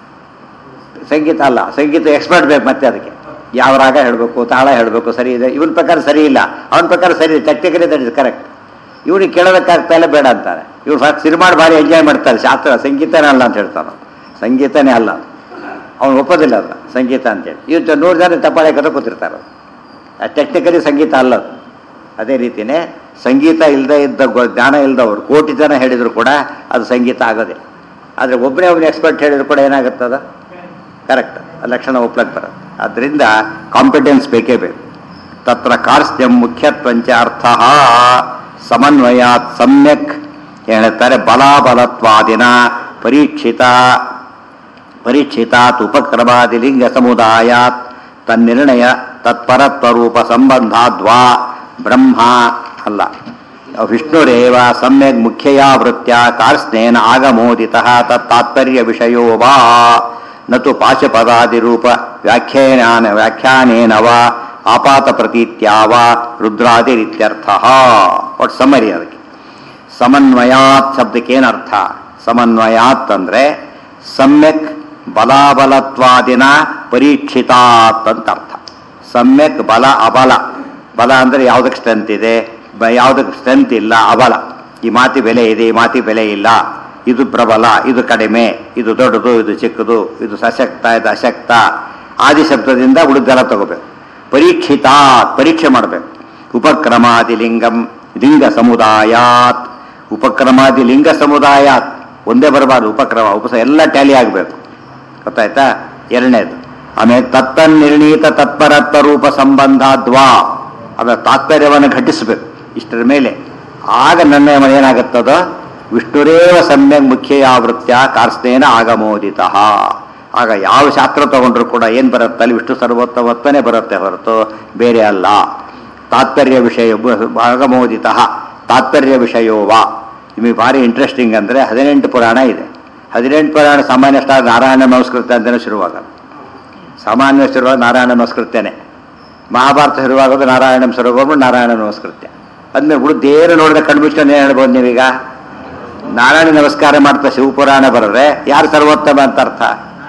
Speaker 1: ಸಂಗೀತ ಅಲ್ಲ ಸಂಗೀತ ಎಕ್ಸ್ಪರ್ಟ್ ಬೇಕು ಮತ್ತೆ ಅದಕ್ಕೆ ಯಾವ ರಾಗ ಹೇಳಬೇಕು ತಾಳ ಹೇಳಬೇಕು ಸರಿ ಇದೆ ಇವನ್ ಪ್ರಕಾರ ಸರಿ ಇಲ್ಲ ಅವನ ಪ್ರಕಾರ ಸರಿ ಇದೆ ಟೆಕ್ನಿಕಲಿ ದಟ್ ಇಸ್ ಕರೆಕ್ಟ್ ಇವನಿಗೆ ಕೇಳೋದಕ್ಕಾಗ್ತಾ ಇಲ್ಲ ಬೇಡ ಅಂತಾರೆ ಇವ್ರು ಫಸ್ಟ್ ಸಿನಿಮಾಡ್ ಭಾರಿ ಎಂಜಾಯ್ ಮಾಡ್ತಾರೆ ಶಾಸ್ತ್ರ ಸಂಗೀತನೇ ಅಲ್ಲ ಅಂತ ಹೇಳ್ತಾನೆ ಸಂಗೀತನೇ ಅಲ್ಲ ಅವನು ಒಪ್ಪೋದಿಲ್ಲ ಅದ ಸಂಗೀತ ಅಂತೇಳಿ ಇವತ್ತು ನೂರು ಜನ ತಪ್ಪಾಳೆ ಕಥ ಕೂತಿರ್ತಾರೆ ಟೆಕ್ನಿಕಲಿ ಸಂಗೀತ ಅಲ್ಲ ಅದು. ಅದೇ ರೀತಿಯೇ ಸಂಗೀತ ಇಲ್ಲದೆ ಇದ್ದ ಗೊ- ಜ್ಞಾನ ಇಲ್ಲದವ್ರು ಕೋಟಿ ಜನ ಹೇಳಿದ್ರು ಕೂಡ ಅದು ಸಂಗೀತ ಆಗೋದಿಲ್ಲ ಆದರೆ ಒಬ್ಬನೇ ಒಬ್ಬನೇ ಎಕ್ಸ್ಪರ್ಟ್ ಹೇಳಿದ್ರು ಕೂಡ ಏನಾಗುತ್ತದ ಕರೆಕ್ಟ್ ಲಕ್ಷಣ ಒಪ್ಲಕ್ಕೆ ಬರುತ್ತೆ ಅದರಿಂದ ಕಾಂಪಿಟೆನ್ಸ್ ಬೇಕೇ ಬೇಕು ತತ್ರ ಕಾರ್ಸ್ಯಂ ಮುಖ್ಯತ್ವಂಚ ಅರ್ಥ ಸಮನ್ವಯಾತ್ ಸಮ್ಯಕ್ ಹೇಳ್ತಾರೆ ಬಲಾಬಲತ್ವಾದಿನ ಪರೀಕ್ಷಿತ ಪರೀಕ್ಷಿತಾತ್ ಉಪಕ್ರಮಾದಿ ಲಿಂಗ ಸಮುದಾಯಾತ್ ತನ್ನಿರ್ಣಯ ತತ್ಪರತ್ವರೂಪ ಸಂಬಂಧಾದ್ವಾ ಬ್ರಹ್ಮ ಅಲ್ಲ ವಿಷ್ಣುರೇವ ಸಮ್ಯಕ್ ಮುಖ್ಯಯಾ ವೃತ್ಯ ಕಾರ್ಸ್ನೇನ ಆಗಮೋದಿತ ತತ್ತಾತ್ಪರ್ಯ ವಿಷಯೋ ವಾ ನತು ಪಾಶಪದಾದಿರೂಪ ವ್ಯಾಖ್ಯಾನ ವ್ಯಾಖ್ಯಾನೇನ ವಾ ಆಪಾತ ಪ್ರತೀತ್ಯಾ ವಾ ರುದ್ರಾದಿರಿತ್ಯರ್ಥ ಒಟ್ಟು ಸಮರಿ ಅದಕ್ಕೆ ಸಮನ್ವಯಾತ್ ಶಬ್ದಕ್ಕೇನರ್ಥ ಸಮನ್ವಯಾತ್ ಅಂದ್ರೆ ಸಮ್ಯಕ್ ಬಲಾಬಲತ್ವಾದಿನ ಪರೀಕ್ಷಿತಾತ್ ಅಂತ ಅರ್ಥ ಸಮ್ಯಕ್ ಬಲ ಅಬಲ ಬಲ ಅಂದ್ರೆ ಯಾವುದಕ್ಕೆ ಸ್ಟ್ರೆಂತ್ ಇದೆ ಬ- ಯಾವುದಕ್ಕೆ ಸ್ಟ್ರೆಂತ್ ಇಲ್ಲ ಅಬಲ ಈ ಮಾತಿ ಬೆಲೆ ಇದೆ ಈ ಮಾತಿ ಬೆಲೆ ಇಲ್ಲ ಇದು ಪ್ರಬಲ ಇದು ಕಡಿಮೆ ಇದು ದೊಡ್ಡದು ಇದು ಚಿಕ್ಕದು ಇದು ಸಶಕ್ತ ಇದು ಅಶಕ್ತ ಆದಿ ಶಬ್ದದಿಂದ ಉಳಿದೆಲ್ಲ ತಗೋಬೇಕು ಪರೀಕ್ಷಿತ ಪರೀಕ್ಷೆ ಮಾಡಬೇಕು ಉಪಕ್ರಮಾದಿ ಲಿಂಗಂ ಲಿಂಗ ಸಮುದಾಯಾತ್ ಉಪಕ್ರಮಾದಿ ಲಿಂಗ ಸಮುದಾಯಾತ್ ಒಂದೇ ಬರಬಾರ್ದು ಉಪಕ್ರಮ ಉಪಸ ಎಲ್ಲ ಟ್ಯಾಲಿ ಆಗಬೇಕು ಗೊತ್ತಾಯ್ತಾ ಎರಡನೇದು ಆಮೇಲೆ ತತ್ತನ್ನಿರ್ಣೀತ ತತ್ಪರತ್ವ ರೂಪ ಸಂಬಂಧ ದ್ವಾ ಅದರ ತಾತ್ಪರ್ಯವನ್ನು ಘಟಿಸಬೇಕು ಇಷ್ಟರ ಮೇಲೆ ಆಗ ನನ್ನ ಏನಾಗುತ್ತದ ವಿಷ್ಣುರೇವ ಸಮ್ಯಕ್ ಮುಖ್ಯ ಯಾವೃತ್ಯ ಕಾರ್ಸ್ನೇನ ಆಗಮೋದಿತ ಆಗ ಯಾವ ಶಾಸ್ತ್ರ ತಗೊಂಡ್ರು ಕೂಡ ಏನು ಬರುತ್ತೆ ಅಲ್ಲಿ ವಿಷ್ಣು ಸರ್ವೋತ್ತಮತ್ವನೇ ಬರುತ್ತೆ ಹೊರತು ಬೇರೆ ಅಲ್ಲ ತಾತ್ಪರ್ಯ ವಿಷಯ ಆಗಮೋದಿತ ತಾತ್ಪರ್ಯ ವಿಷಯೋವಾ ನಿಮಗೆ ಭಾರಿ ಇಂಟ್ರೆಸ್ಟಿಂಗ್ ಅಂದರೆ ಹದಿನೆಂಟು ಪುರಾಣ ಇದೆ ಹದಿನೆಂಟು ಪುರಾಣ ಸಾಮಾನ್ಯ ಸ್ಟಾರ್ ನಾರಾಯಣ ನಮಸ್ಕೃತ ಅಂತಲೇ ಶುರುವಾಗಲ್ಲ ಸಾಮಾನ್ಯ ಶುರುವಾಗ ನಾರಾಯಣ ನಮಸ್ಕೃತ್ಯನೇ ಮಹಾಭಾರತ ಶುರುವಾಗೋದು ನಾರಾಯಣಂ ಶುರುವಾಗೋದು ನಾರಾಯಣ ನಮಸ್ಕೃತ್ಯ ಅಂದ್ಮೇಲೆ ಉಳಿದೇನು ನೋಡಿದ ಕಣ್ಮುಚ್ಚನೆ ಏನು ಹೇಳ್ಬೋದು ನೀವೀಗ ನಾರಾಯಣ ನಮಸ್ಕಾರ ಮಾಡ್ತಾ ಶಿವಪುರಾಣ ಬರೆದ್ರೆ ಯಾರು ಸರ್ವೋತ್ತಮ ಅಂತ ಅರ್ಥ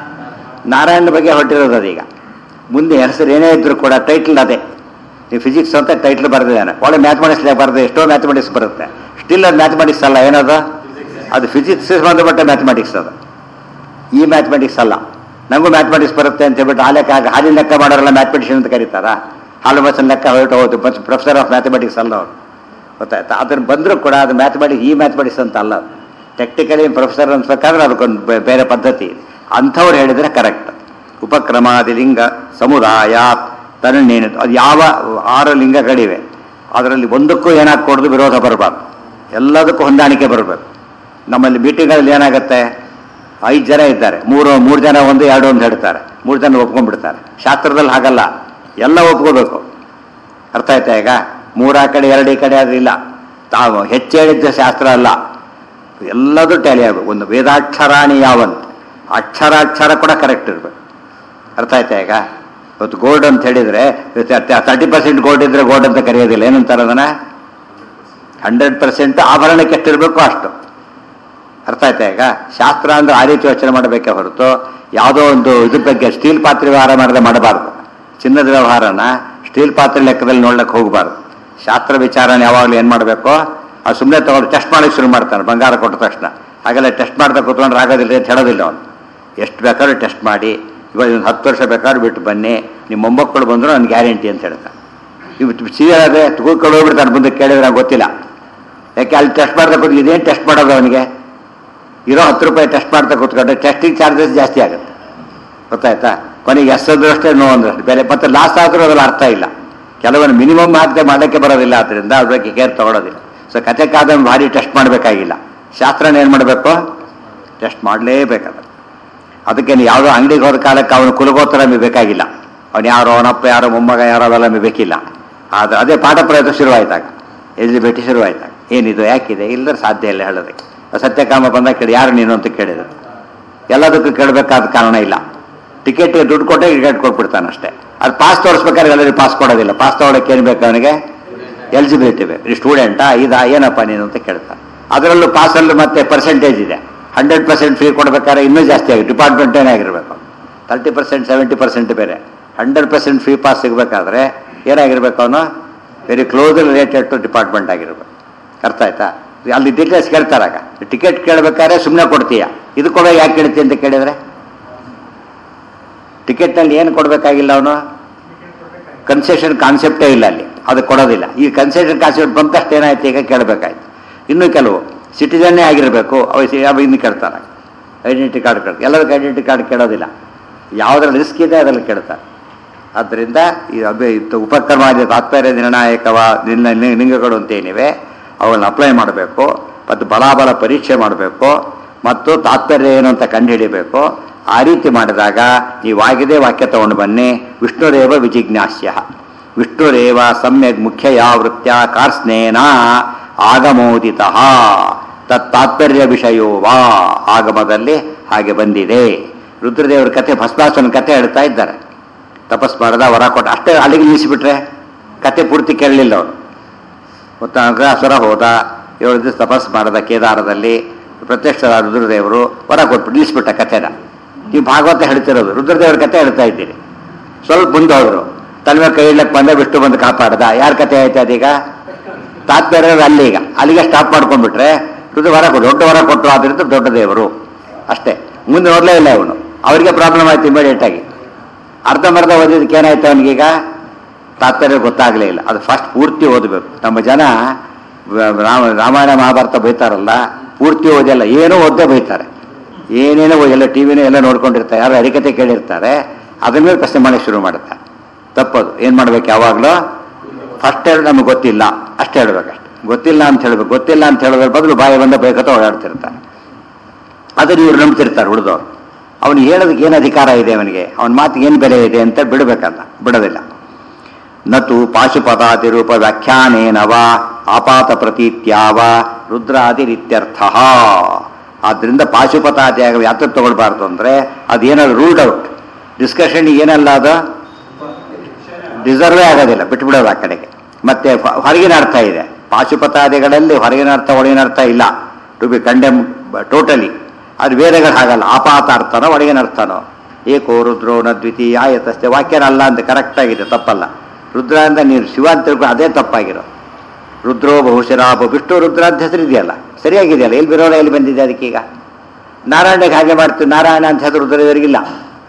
Speaker 1: ನಾರಾಯಣ ಬಗ್ಗೆ ಹೊರಟಿರೋದು ಅದೀಗ ಮುಂದೆ ಹೆಸರು ಏನೇ ಇದ್ರು ಕೂಡ ಟೈಟ್ಲ್ ಅದೇ ನೀವು ಫಿಸಿಕ್ಸ್ ಅಂತ ಟೈಟ್ಲ್ ಬರೆದಿದ್ದಾನೆ ಒಳ್ಳೆ ಮ್ಯಾಥಮೆಟಿಕ್ಸ್ ಬರೆದೆ ಎಷ್ಟೋ ಮ್ಯಾಥಮೆಟಿಕ್ಸ್ ಬರುತ್ತೆ ಸ್ಟಿಲ್ ಅದು ಮ್ಯಾಥಮೆಟಿಕ್ಸ್ ಅಲ್ಲ ಏನದು ಅದು ಫಿಸಿಕ್ಸ್ ಸಂಬಂಧಪಟ್ಟ ಮ್ಯಾಥಮೆಟಿಕ್ಸ್ ಅದು ಈ ಮ್ಯಾಥಮೆಟಿಕ್ಸ್ ಅಲ್ಲ ನನಗೂ ಮ್ಯಾಥಮೆಟಿಕ್ಸ್ ಬರುತ್ತೆ ಅಂತ ಹೇಳ್ಬಿಟ್ಟು ಆ ಲೆಕ್ಕ ಹಾಲಿನ ಲೆಕ್ಕ ಮಾಡೋರೆಲ್ಲ ಮ್ಯಾಥಮೆಟಿಷಿಯನ್ ಅಂತ ಕರೀತಾರ ಹಾಲು ಬಸ್ಸನ್ ಲೆಕ್ಕ ಹೊರಟು ಹೋಯ್ತು ಬಸ್ ಪ್ರೊಫೆಸರ್ ಆಫ್ ಮ್ಯಾಥಮೆಟಿಕ್ಸ್ ಅಲ್ಲ ಅವರು ಗೊತ್ತಾಯ್ತಾ ಅದನ್ನು ಬಂದರೂ ಕೂಡ ಅದು ಮ್ಯಾಥಮೆಟಿಕ್ಸ್ ಈ ಮ್ಯಾಥಮೆಟಿಕ್ಸ್ ಅಂತ ಅಲ್ಲ ಅದು ಟೆಕ್ನಿಕಲಿ ಪ್ರೊಫೆಸರ್ ಅನ್ಸ್ಬೇಕಾದ್ರೆ ಅದಕ್ಕೊಂದು ಬೇ- ಬೇರೆ ಪದ್ಧತಿ ಇದೆ ಅಂಥವ್ರು ಹೇಳಿದರೆ ಕರೆಕ್ಟ್ ಉಪಕ್ರಮಾದಿ ಲಿಂಗ ಸಮುದಾಯ ತನ್ನೇನು ಅದು ಯಾವ ಆರು ಲಿಂಗಗಳಿವೆ ಅದರಲ್ಲಿ ಒಂದಕ್ಕೂ ಏನಾಗ್ಕೊಡ್ದು ವಿರೋಧ ಬರಬಾರ್ದು ಎಲ್ಲದಕ್ಕೂ ಹೊಂದಾಣಿಕೆ ಬರಬೇಕು ನಮ್ಮಲ್ಲಿ ಮೀಟಿಂಗ್ಗಳಲ್ಲಿ ಏನಾಗುತ್ತೆ ಐದು ಜನ ಇದ್ದಾರೆ ಮೂರು ಮೂರು ಜನ ಒಂದು ಎರಡು ಒಂದು ಹೇಳ್ತಾರೆ ಮೂರು ಜನ ಒಪ್ಕೊಂಡ್ಬಿಡ್ತಾರೆ ಶಾಸ್ತ್ರದಲ್ಲಿ ಹಾಗಲ್ಲ ಎಲ್ಲ ಒಪ್ಕೋಬೇಕು ಅರ್ಥ ಆಯ್ತಾ ಈಗ ಮೂರ ಕಡೆ ಎರಡು ಈ ಕಡೆ ಆದ್ರೆ ಇಲ್ಲ ತಾವು ಹೆಚ್ಚು ಹೇಳಿದ್ದ ಶಾಸ್ತ್ರ ಅಲ್ಲ ಎಲ್ಲದೂ ಟ್ಯಾಲಿ ಆಗಬೇಕು ಒಂದು ವೇದಾಕ್ಷರಾಣಿ ಯಾವಂತ ಅಕ್ಷರಾಕ್ಷರ ಕೂಡ ಕರೆಕ್ಟ್ ಇರಬೇಕು ಅರ್ಥ ಆಯ್ತಾ ಈಗ ಇವತ್ತು ಗೋಲ್ಡ್ ಅಂತ ಹೇಳಿದ್ರೆ ತರ್ಟಿ ಪರ್ಸೆಂಟ್ ಗೋಲ್ಡ್ ಇದ್ರೆ ಗೋಲ್ಡ್ ಅಂತ ಕರೆಯೋದಿಲ್ಲ ಏನಂತಾರೆ ಅದನ್ನ ಹಂಡ್ರೆಡ್ ಪರ್ಸೆಂಟ್ ಆಭರಣಕ್ಕೆ ಎಷ್ಟಿರಬೇಕು ಅಷ್ಟು ಅರ್ಥ ಆಯ್ತಾ ಈಗ ಶಾಸ್ತ್ರ ಅಂದ್ರೆ ಆ ರೀತಿ ಯೋಚನೆ ಮಾಡಬೇಕೇ ಹೊರತು ಯಾವುದೋ ಒಂದು ಇದ್ರ ಬಗ್ಗೆ ಸ್ಟೀಲ್ ಪಾತ್ರೆ ವ್ಯವಹಾರ ಮಾಡಿದ್ರೆ ಮಾಡಬಾರ್ದು ಚಿನ್ನದ ವ್ಯವಹಾರನ ಸ್ಟೀಲ್ ಪಾತ್ರೆ ಲೆಕ್ಕದಲ್ಲಿ ನೋಡ್ಲಿಕ್ಕೆ ಹೋಗಬಾರ್ದು ಶಾಸ್ತ್ರ ವಿಚಾರನ ಯಾವಾಗಲೂ ಏನು ಮಾಡಬೇಕು ಅದು ಸುಮ್ಮನೆ ತಗೊಂಡು ಟೆಸ್ಟ್ ಮಾಡಕ್ಕೆ ಶುರು ಮಾಡ್ತಾನೆ ಬಂಗಾರ ಕೊಟ್ಟ ತಕ್ಷಣ ಹಾಗೆಲ್ಲ ಟೆಸ್ಟ್ ಮಾಡ್ತಾ ಕೂತ್ಕೊಂಡ್ರೆ ಆಗೋದಿಲ್ಲ ಅಂತ ಹೇಳೋದಿಲ್ಲ ಅವನು ಎಷ್ಟು ಬೇಕಾದ್ರೂ ಟೆಸ್ಟ್ ಮಾಡಿ ಇವಾಗ ಒಂದು ಹತ್ತು ವರ್ಷ ಬೇಕಾದ್ರೂ ಬಿಟ್ಟು ಬನ್ನಿ ನಿಮ್ಮ ಮೊಮ್ಮಕ್ಕಳು ಬಂದರೂ ನನ್ನ ಗ್ಯಾರಂಟಿ ಅಂತ ಹೇಳ್ತಾನೆ ಇವು ಸೀರಿಯಲ್ ಕೂತ್ಕೊಂಡು ಹೋಗ್ಬಿಡ್ತಾನೆ ಮುಂದೆ ಕೇಳಿದ್ರೆ ನಂಗೆ ಗೊತ್ತಿಲ್ಲ ಯಾಕೆ ಅಲ್ಲಿ ಟೆಸ್ಟ್ ಮಾಡ್ತಾ ಕೂತ್ ಇದೇನು ಟೆಸ್ಟ್ ಮಾಡೋದು ಅವನಿಗೆ ಇರೋ ಹತ್ತು ರೂಪಾಯಿ ಟೆಸ್ಟ್ ಮಾಡ್ತಾ ಕೂತ್ಕೊಂಡ್ರೆ ಟೆಸ್ಟಿಂಗ್ ಚಾರ್ಜಸ್ ಜಾಸ್ತಿ ಆಗುತ್ತೆ ಗೊತ್ತಾಯ್ತಾ ಕೊನೆಗೆ ಎಸ್ ಅಂದ್ರೂ ಅಷ್ಟೇ ನೋ ಅಂದ್ರೆ ಅಷ್ಟೇ ಬೇರೆ ಮತ್ತೆ ಲಾಸ್ ಆದರೂ ಅದ್ರಲ್ಲಿ ಅರ್ಥ ಇಲ್ಲ ಕೆಲವೊಂದು ಮಿನಿಮಮ್ ಹಾಕದೆ ಮಾಡಕ್ಕೆ ಬರೋದಿಲ್ಲ ಅದರಿಂದ ಅದ್ರ ಬಗ್ಗೆ ಕೇರ್ ತಗೊಳ್ಳೋದಿಲ್ಲ ಸೊ ಕತೆ ಕಾದಂಬರಿ ಭಾರಿ ಟೆಸ್ಟ್ ಮಾಡಬೇಕಾಗಿಲ್ಲ ಶಾಸ್ತ್ರನ ಏನು ಮಾಡಬೇಕು ಟೆಸ್ಟ್ ಮಾಡಲೇಬೇಕದು ಅದಕ್ಕೆ ನೀವು ಯಾವುದೋ ಅಂಗಡಿಗೆ ಹೋದ ಕಾಲಕ್ಕೆ ಅವನು ಕುಲಗೋತ್ರ ನಮಗೆ ಬೇಕಾಗಿಲ್ಲ ಅವನು ಯಾರೋ ಅವನಪ್ಪ ಯಾರೋ ಮೊಮ್ಮಗ ಯಾರೋ ಅವೆಲ್ಲ ನಮಗೆ ಬೇಕಿಲ್ಲ ಆದರೆ ಅದೇ ಪಾಠ ಪ್ರಯತ್ನ ಶುರುವಾಯ್ತಾಗ ಎಲಿಜಿಬಿಲಿಟಿ ಶುರುವಾಯ್ತಾಗ ಏನಿದು ಯಾಕಿದೆ ಇಲ್ಲದ್ರೆ ಸಾಧ್ಯ ಇಲ್ಲ ಹೇಳೋದಕ್ಕೆ ಸತ್ಯಕಾಮ ಬಂದಾಗ ಕೇಳಿ ಯಾರು ನೀನು ಅಂತ ಕೇಳಿದ್ರು ಎಲ್ಲದಕ್ಕೂ ಕೇಳಬೇಕಾದ ಕಾರಣ ಇಲ್ಲ ಟಿಕೆಟ್ ದುಡ್ಡು ಕೊಟ್ಟೆ ಟಿಕೆಟ್ ಕೊಟ್ಬಿಡ್ತಾನೆ ಅಷ್ಟೇ ಅದು ಪಾಸ್ ತೋರಿಸ್ಬೇಕಾದ್ರೆ ಎಲ್ಲರಿಗೂ ಪಾಸ್ ಕೊಡೋದಿಲ್ಲ ಪಾಸ್ ತಗೊಳಕ್ಕೆ ಏನು ಬೇಕು ಅವನಿಗೆ ಎಲಿಜಿಬಿಲಿಟಿ ಬೇಕು ಈ ಸ್ಟೂಡೆಂಟಾ ಇದಾ ಏನಪ್ಪ ನೀನು ಅಂತ ಕೇಳ್ತಾನೆ ಅದರಲ್ಲೂ ಪಾಸಲ್ಲೂ ಮತ್ತೆ ಪರ್ಸೆಂಟೇಜ್ ಇದೆ ಹಂಡ್ರೆಡ್ ಪರ್ಸೆಂಟ್ ಫೀ ಕೊಡ್ಬೇಕಾದ್ರೆ ಇನ್ನೂ ಜಾಸ್ತಿ ಆಗಿದೆ ಡಿಪಾರ್ಟ್ಮೆಂಟೇನೇ ಆಗಿರಬೇಕು ತರ್ಟಿ ಪರ್ಸೆಂಟ್ ಸೆವೆಂಟಿ ಪರ್ಸೆಂಟ್ ಬೇರೆ ಹಂಡ್ರೆಡ್ ಪರ್ಸೆಂಟ್ ಫೀ ಪಾಸ್ ಸಿಗಬೇಕಾದ್ರೆ ಏನಾಗಿರ್ಬೇಕು ಅವನು very close related to department ಆಗಿರ್ಬೇಕು ಅರ್ಥ ಆಯ್ತಾ ಅಲ್ಲಿ ಡೀಟೇಲ್ಸ್ ಕೇಳ್ತಾರಾಗ ಟಿಕೆಟ್ ಕೇಳಬೇಕಾದ್ರೆ ಸುಮ್ಮನೆ ಕೊಡ್ತೀಯ ಇದು ಕೊಡೋ ಯಾಕೆ ಕೇಳ್ತಿ ಅಂತ ಕೇಳಿದ್ರೆ ಟಿಕೆಟ್ನಲ್ಲಿ ಏನು ಕೊಡಬೇಕಾಗಿಲ್ಲ ಅವನು ಕನ್ಸೆಷನ್ ಕಾನ್ಸೆಪ್ಟೇ ಇಲ್ಲ ಅಲ್ಲಿ ಅದು ಕೊಡೋದಿಲ್ಲ ಈ ಕನ್ಸೆಷನ್ ಕಾನ್ಸೆಪ್ಟ್ ಬಂದ ತಕ್ಷಣ ಏನಾಯ್ತು ಈಗ ಕೇಳಬೇಕಾಯ್ತು ಇನ್ನು ಕೆಲವು ಸಿಟಿಜನ್ನೇ ಆಗಿರಬೇಕು ಅವ ಅವ ಇನ್ನು ಕೇಳ್ತಾರೆ ಐಡೆಂಟಿ ಕಾರ್ಡ್ ಕೇಳ್ತಾರೆ ಎಲ್ಲದಕ್ಕೆ ಐಡೆಂಟಿ ಕಾರ್ಡ್ ಕೇಳೋದಿಲ್ಲ ಯಾವುದ್ರಲ್ಲಿ ರಿಸ್ಕ್ ಇದೆ ಅದರಲ್ಲಿ ಕೇಳ್ತಾರೆ ಆದ್ದರಿಂದ ಈ ಅಭ್ಯ ಇದು ಉಪಕ್ರಮಾದಿ ತಾತ್ಪರ್ಯ ನಿರ್ಣಾಯಕವ ನಿನ್ನ ಲಿಂಗಗಳು ಅಂತ ಏನಿವೆ ಅವುಗಳನ್ನ ಅಪ್ಲೈ ಮಾಡಬೇಕು ಮತ್ತು ಬಲಾಬಲ ಪರೀಕ್ಷೆ ಮಾಡಬೇಕು ಮತ್ತು ತಾತ್ಪರ್ಯ ಏನು ಅಂತ ಕಂಡುಹಿಡಿಬೇಕು ಆ ರೀತಿ ಮಾಡಿದಾಗ ನೀವಾಗಿದೆ ವಾಕ್ಯ ತಗೊಂಡು ಬನ್ನಿ ವಿಷ್ಣುರೇವ ವಿಜಿಜ್ಞಾಸ್ಯ ವಿಷ್ಣುರೇವ ಸಮ್ಯಕ್ ಮುಖ್ಯ ಯಾವೃತ್ಯ ಕಾರ್ಸ್ನೇನ ಆಗಮೋದಿತ ತತ್ ತಾತ್ಪರ್ಯ ವಿಷಯೋ ವಾ ಆಗಮದಲ್ಲಿ ಹಾಗೆ ಬಂದಿದೆ ರುದ್ರದೇವರ ಕಥೆ ಭಸ್ಮಾಸುರನ ಕಥೆ ಹೇಳ್ತಾ ಇದ್ದಾರೆ ತಪಸ್ ಮಾಡ್ದ ವರ ಕೊಟ್ಟ ಅಷ್ಟೇ ಅಲ್ಲಿಗೆ ನಿಲ್ಲಿಸಿಬಿಟ್ರೆ ಕತೆ ಪೂರ್ತಿ ಕೇಳಲಿಲ್ಲ ಅವನು ಗೊತ್ತಾಗ ಅಸುರ ಹೋದ ಏಳು ದಿವಸ ತಪಸ್ ಮಾಡದ ಕೇದಾರದಲ್ಲಿ ಪ್ರತ್ಯಕ್ಷರಾದ ರುದ್ರದೇವರು ವರ ಕೊಟ್ಬಿಟ್ಟು ನಿಲ್ಲಿಸ್ಬಿಟ್ಟ ಕಥೆನ ನೀವು ಭಾಗವತ ಹೇಳ್ತಿರೋದು ರುದ್ರದೇವರ ಕಥೆ ಹೇಳ್ತಾ ಇದ್ದೀರಿ ಸ್ವಲ್ಪ ಮುಂದೆ ಹೋದ್ರು ತಲೆ ಮೇಲೆ ಕೈ ಇಡ್ಲಕ್ಕೆ ಬಂದ ವಿಷ್ಣು ಬಂದು ಕಾಪಾಡ್ದ ಯಾರ ಕಥೆ ಆಯ್ತು ಅದೀಗ ತಾತ್ಪರ್ಯ ಅಲ್ಲಿ ಈಗ ಅಲ್ಲಿಗೆ ಸ್ಟಾಪ್ ಮಾಡ್ಕೊಂಡ್ಬಿಟ್ರೆ ರುದ್ರ ವರ ಕೊಟ್ಟು ದೊಡ್ಡ ವರ ಕೊಟ್ಟರು ಆದ್ರಿಂದ ದೊಡ್ಡ ದೇವರು ಅಷ್ಟೇ ಮುಂದೆ ನೋಡ್ಲೇ ಇಲ್ಲ ಅವನು ಅವರಿಗೆ ಪ್ರಾಬ್ಲಮ್ ಆಯ್ತು ಇಮಿಡಿಯೇಟ್ ಆಗಿ ಅರ್ಧಂಬರ್ಧ ಓದಿದ್ದಕ್ಕೆ ಏನಾಯ್ತು ಅವನಿಗೀಗ ತಾತ್ಪರ್ಯ ಗೊತ್ತಾಗಲೇ ಇಲ್ಲ ಅದು ಫಸ್ಟ್ ಪೂರ್ತಿ ಓದಬೇಕು ನಮ್ಮ ಜನ ವ- ರಾಮ ರಾಮಾಯಣ ಮಹಾಭಾರತ ಬೈತಾರಲ್ಲ ಪೂರ್ತಿ ಓದಿಲ್ಲ ಏನೋ ಓದ್ದೇ ಬೈತಾರೆ ಏನೇನೋ ಓದಿ- ಎಲ್ಲ ಟಿ ವಿನೂ ಎಲ್ಲ ನೋಡ್ಕೊಂಡಿರ್ತಾರೆ ಯಾರು ಹರಿಕತೆ ಕೇಳಿರ್ತಾರೆ ಅದ್ರ ಮೇಲೆ ಪ್ರಶ್ನೆ ಮಾಡಕ್ಕೆ ಶುರು ಮಾಡುತ್ತಾರೆ ತಪ್ಪದು ಏನು ಮಾಡ್ಬೇಕು ಯಾವಾಗಲೂ ಫಸ್ಟ್ ಹೇಳಿ ನಮಗೆ ಗೊತ್ತಿಲ್ಲ ಅಷ್ಟೇ ಹೇಳ್ಬೇಕಷ್ಟೆ ಗೊತ್ತಿಲ್ಲ ಅಂತ ಹೇಳ್ಬೇಕು ಗೊತ್ತಿಲ್ಲ ಅಂತ ಹೇಳೋದ್ರ ಬದಲು ಬಾಯಿ ಬಂದ ಬೇಕತ್ತ ಓಡಾಡ್ತಿರ್ತಾರೆ ಅದನ್ನು ಇವ್ರು ನಂಬ್ತಿರ್ತಾರೆ ಉಳಿದವ್ರು ಅವನು ಹೇಳೋದಕ್ಕೆ ಏನು ಅಧಿಕಾರ ಇದೆ ಅವನಿಗೆ ಅವನ ಮಾತಿಗೆ ಏನು ಬೆಲೆ ಇದೆ ಅಂತ ಬಿಡಬೇಕಲ್ಲ ಬಿಡೋದಿಲ್ಲ ನತು ಪಾಶುಪತಾದಿ ರೂಪ ವ್ಯಾಖ್ಯಾನೇನವ ಆಪಾತ ಪ್ರತೀತ್ಯಾವ ರುದ್ರಾದಿರಿತ್ಯರ್ಥ ಆದ್ರಿಂದ ಪಾಶುಪತಾದಿಯಾಗ ಯಾತ್ರ ತಗೊಳ್ಬಾರ್ದು ಅಂದ್ರೆ ಅದೇನಾದ್ರು ರೂಲ್ಡ್ ಔಟ್ ಡಿಸ್ಕಷನ್ ಏನಲ್ಲ ಅದು ಡಿಸರ್ವೇ ಆಗೋದಿಲ್ಲ ಬಿಟ್ಬಿಡೋದು ಆ ಕಡೆಗೆ ಮತ್ತೆ ಹೊ- ಹೊರಗಿನ ಅರ್ಥ ಇದೆ ಪಾಶುಪತಾದಿಗಳಲ್ಲಿ ಹೊರಗಿನ ಅರ್ಥ ಒಳಗಿನ ಅರ್ಥ ಇಲ್ಲ ಟು ಬಿ ಕಂಡೆಮ್ ಟೋಟಲಿ ಅದು ವೇದಗಳು ಹಾಗಲ್ಲ ಆಪಾತ ಅರ್ಥನೋ ಒಳಗಿನ ಅರ್ಥನೋ ಏಕೋ ರುದ್ರೋ ನ ದ್ವಿತೀಯ ಆಯತಸ್ತೆ ವಾಕ್ಯನ ಅಲ್ಲ ಅಂತ ಕರೆಕ್ಟ್ ಆಗಿದೆ ತಪ್ಪಲ್ಲ ರುದ್ರ ಅಂತ ನೀನು ಶಿವ ಅಂತ ತಿಳ್ಕೊ ಅದೇ ತಪ್ಪಾಗಿರೋ ರುದ್ರೋ ಬಹುಶರಾಭ ವಿಷ್ಣು ರುದ್ರ ಅಂತ ಹೆಸರು ಇದೆಯಲ್ಲ ಸರಿಯಾಗಿದೆಯಲ್ಲ ಎಲ್ಲಿ ಬಿರೋಲ್ಲ ಎಲ್ಲಿ ಬಂದಿದೆ ಅದಕ್ಕೀಗ ನಾರಾಯಣಗೆ ಹಾಗೆ ಮಾಡ್ತೀವಿ ನಾರಾಯಣ ಅಂತ ಹೆಸರು ರುದ್ರದೇವರಿಗಿಲ್ಲ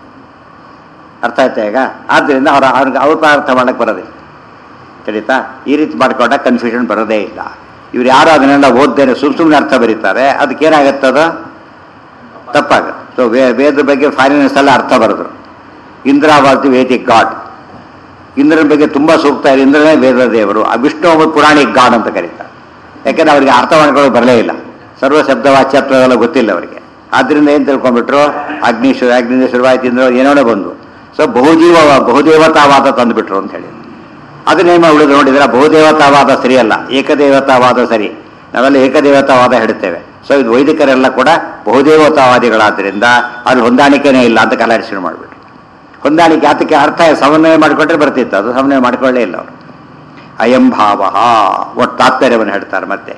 Speaker 1: ಅರ್ಥ ಆಯ್ತಾ ಈಗ ಆದ್ದರಿಂದ ಅವ್ರ ಅವ್ರಿಗೆ ಅವ್ರ ಅರ್ಥ ಮಾಡಕ್ಕೆ ಬರೋದಿಲ್ಲ ತಿಳಿತಾ ಈ ರೀತಿ ಮಾಡ್ಕೊಂಡಾಗ ಕನ್ಫ್ಯೂಷನ್ ಬರೋದೇ ಇಲ್ಲ ಇವ್ರು ಯಾರು ಅದನ್ನೆಲ್ಲ ಓದ್ದೇನೆ ಸುಮ್ ಸುಮ್ಮನೆ ಅರ್ಥ ಬರೀತಾರೆ ಅದಕ್ಕೆ ಏನಾಗುತ್ತದ ತಪ್ಪಾಗುತ್ತೆ ಸೊ ವೇದ ಬಗ್ಗೆ ಫಾರಿನರ್ಸ್ ಎಲ್ಲ ಅರ್ಥ ಬರೆದ್ರು Indra was the vedic god ಇಂದ್ರನ ಬಗ್ಗೆ ತುಂಬಾ ಸೂಕ್ತ ಇದೆ ಇಂದ್ರನೇ ವೇದ ದೇವರು ಆ ವಿಷ್ಣು ಒಬ್ಬ ಪುರಾಣಿಕ್ ಗಾಡ್ ಅಂತ ಕರೀತಾರೆ ಯಾಕೆಂದ್ರೆ ಅವರಿಗೆ ಅರ್ಥ ಮಾಡ್ಕೊಳ್ಳೋಕೆ ಬರಲೇ ಇಲ್ಲ ಸರ್ವ ಶಬ್ದ ವಾಚ್ಯತ್ವವೆಲ್ಲ ಗೊತ್ತಿಲ್ಲ ಅವರಿಗೆ ಆದ್ರಿಂದ ಏನ್ ತಿಳ್ಕೊಂಡ್ಬಿಟ್ರು ಅಗ್ನಿಶ್ವರ ಅಗ್ನಿಂದ ಶುರುವಾಯ್ತು ಇಂದ್ರ ಏನೋನೇ ಬಂದು ಸೊ ಬಹುಜೀವ ಬಹುದೇವತಾವಾದ ತಂದುಬಿಟ್ರು ಅಂತ ಹೇಳಿ ಅದನ್ನೇಮ ಉಳಿದು ನೋಡಿದ್ರೆ ಬಹುದೇವತಾವಾದ ಸರಿಯಲ್ಲ ಏಕದೇವತಾವಾದ ಸರಿ ನಾವೆಲ್ಲ ಏಕದೇವತಾವಾದ ಹೇಳ್ತೇವೆ ಸೊ ಇದು ವೈದಿಕರೆಲ್ಲ ಕೂಡ ಬಹುದೇವತಾವಾದಿಗಳಾದ್ರಿಂದ ಅಲ್ಲಿ ಹೊಂದಾಣಿಕೆನೇ ಇಲ್ಲ ಅಂತ ಕಲಾಡಿ ಶುರು ಮಾಡಿಬಿಟ್ರು ಹೊಂದಾಣಿಕೆ ಆತಕ್ಕೆ ಅರ್ಥ ಸಮನ್ವಯ ಮಾಡಿಕೊಂಡ್ರೆ ಬರ್ತಿತ್ತು ಅದು ಸಮನ್ವಯ ಮಾಡ್ಕೊಳ್ಳೇ ಇಲ್ಲ ಅವರು ಅಯಂ ಭಾವ ಒಟ್ಟು ತಾತ್ಪರ್ಯವನ್ನು ಹೇಳ್ತಾರೆ ಮತ್ತೆ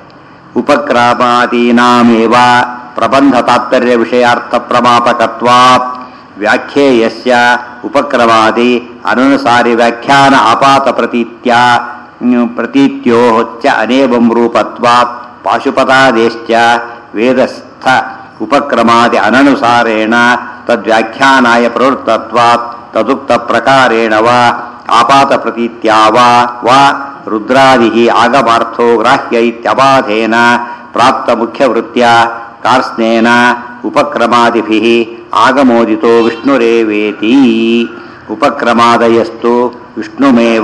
Speaker 1: ಉಪಕ್ರಮಾದೀನಾಮೇವ ಪ್ರಬಂಧ ತಾತ್ಪರ್ಯ ವಿಷಯಾರ್ಥ ಪ್ರಮಾಪಕತ್ವಾತ್ ವ್ಯಾಖ್ಯೇಯಸ್ಯ ಉಪಕ್ರಮಾದಿ ಅನನುಸಾರಿ ವ್ಯಾಖ್ಯಾನ ಆಪಾತ ಪ್ರತೀತ್ಯ ಮ್, ಪ್ರತೀತ್ಯೋ ಚ ಅನೇವಂ ರೂಪತ್ವಾತ್ ಪಾಶುಪತಾದೇಶ್ಚ ವೇದಸ್ಥ ಉಪಕ್ರಮಾದಿ ಅನನುಸಾರೇಣ ತದ್ವ್ಯಾಖ್ಯಾನಾಯ ಪ್ರವೃತ್ತತ್ವಾತ್ ತದುಕ್ತ ಪ್ರಕಾರೇಣ ವಾ ಆಪಾತ ಪ್ರತೀತ್ಯಾ ವಾ ವಾ ರುದ್ರಾದಿ ಆಗಮಾರ್ಥೋ ಗ್ರಾಹ್ಯ ಇತ್ಯಬಾಧೇನ ಪ್ರಾಪ್ತ ಮುಖ್ಯವೃತ್ಯ ಕಾರ್ಸ್ನೇನ ಉಪಕ್ರಮಾದಿಭಿ ಆಗಮೋದಿತೋ ವಿಷ್ಣುರೇವೇತಿ ಉಪಕ್ರಮಾದಯಸ್ತು ವಿಷ್ಣುಮೇವ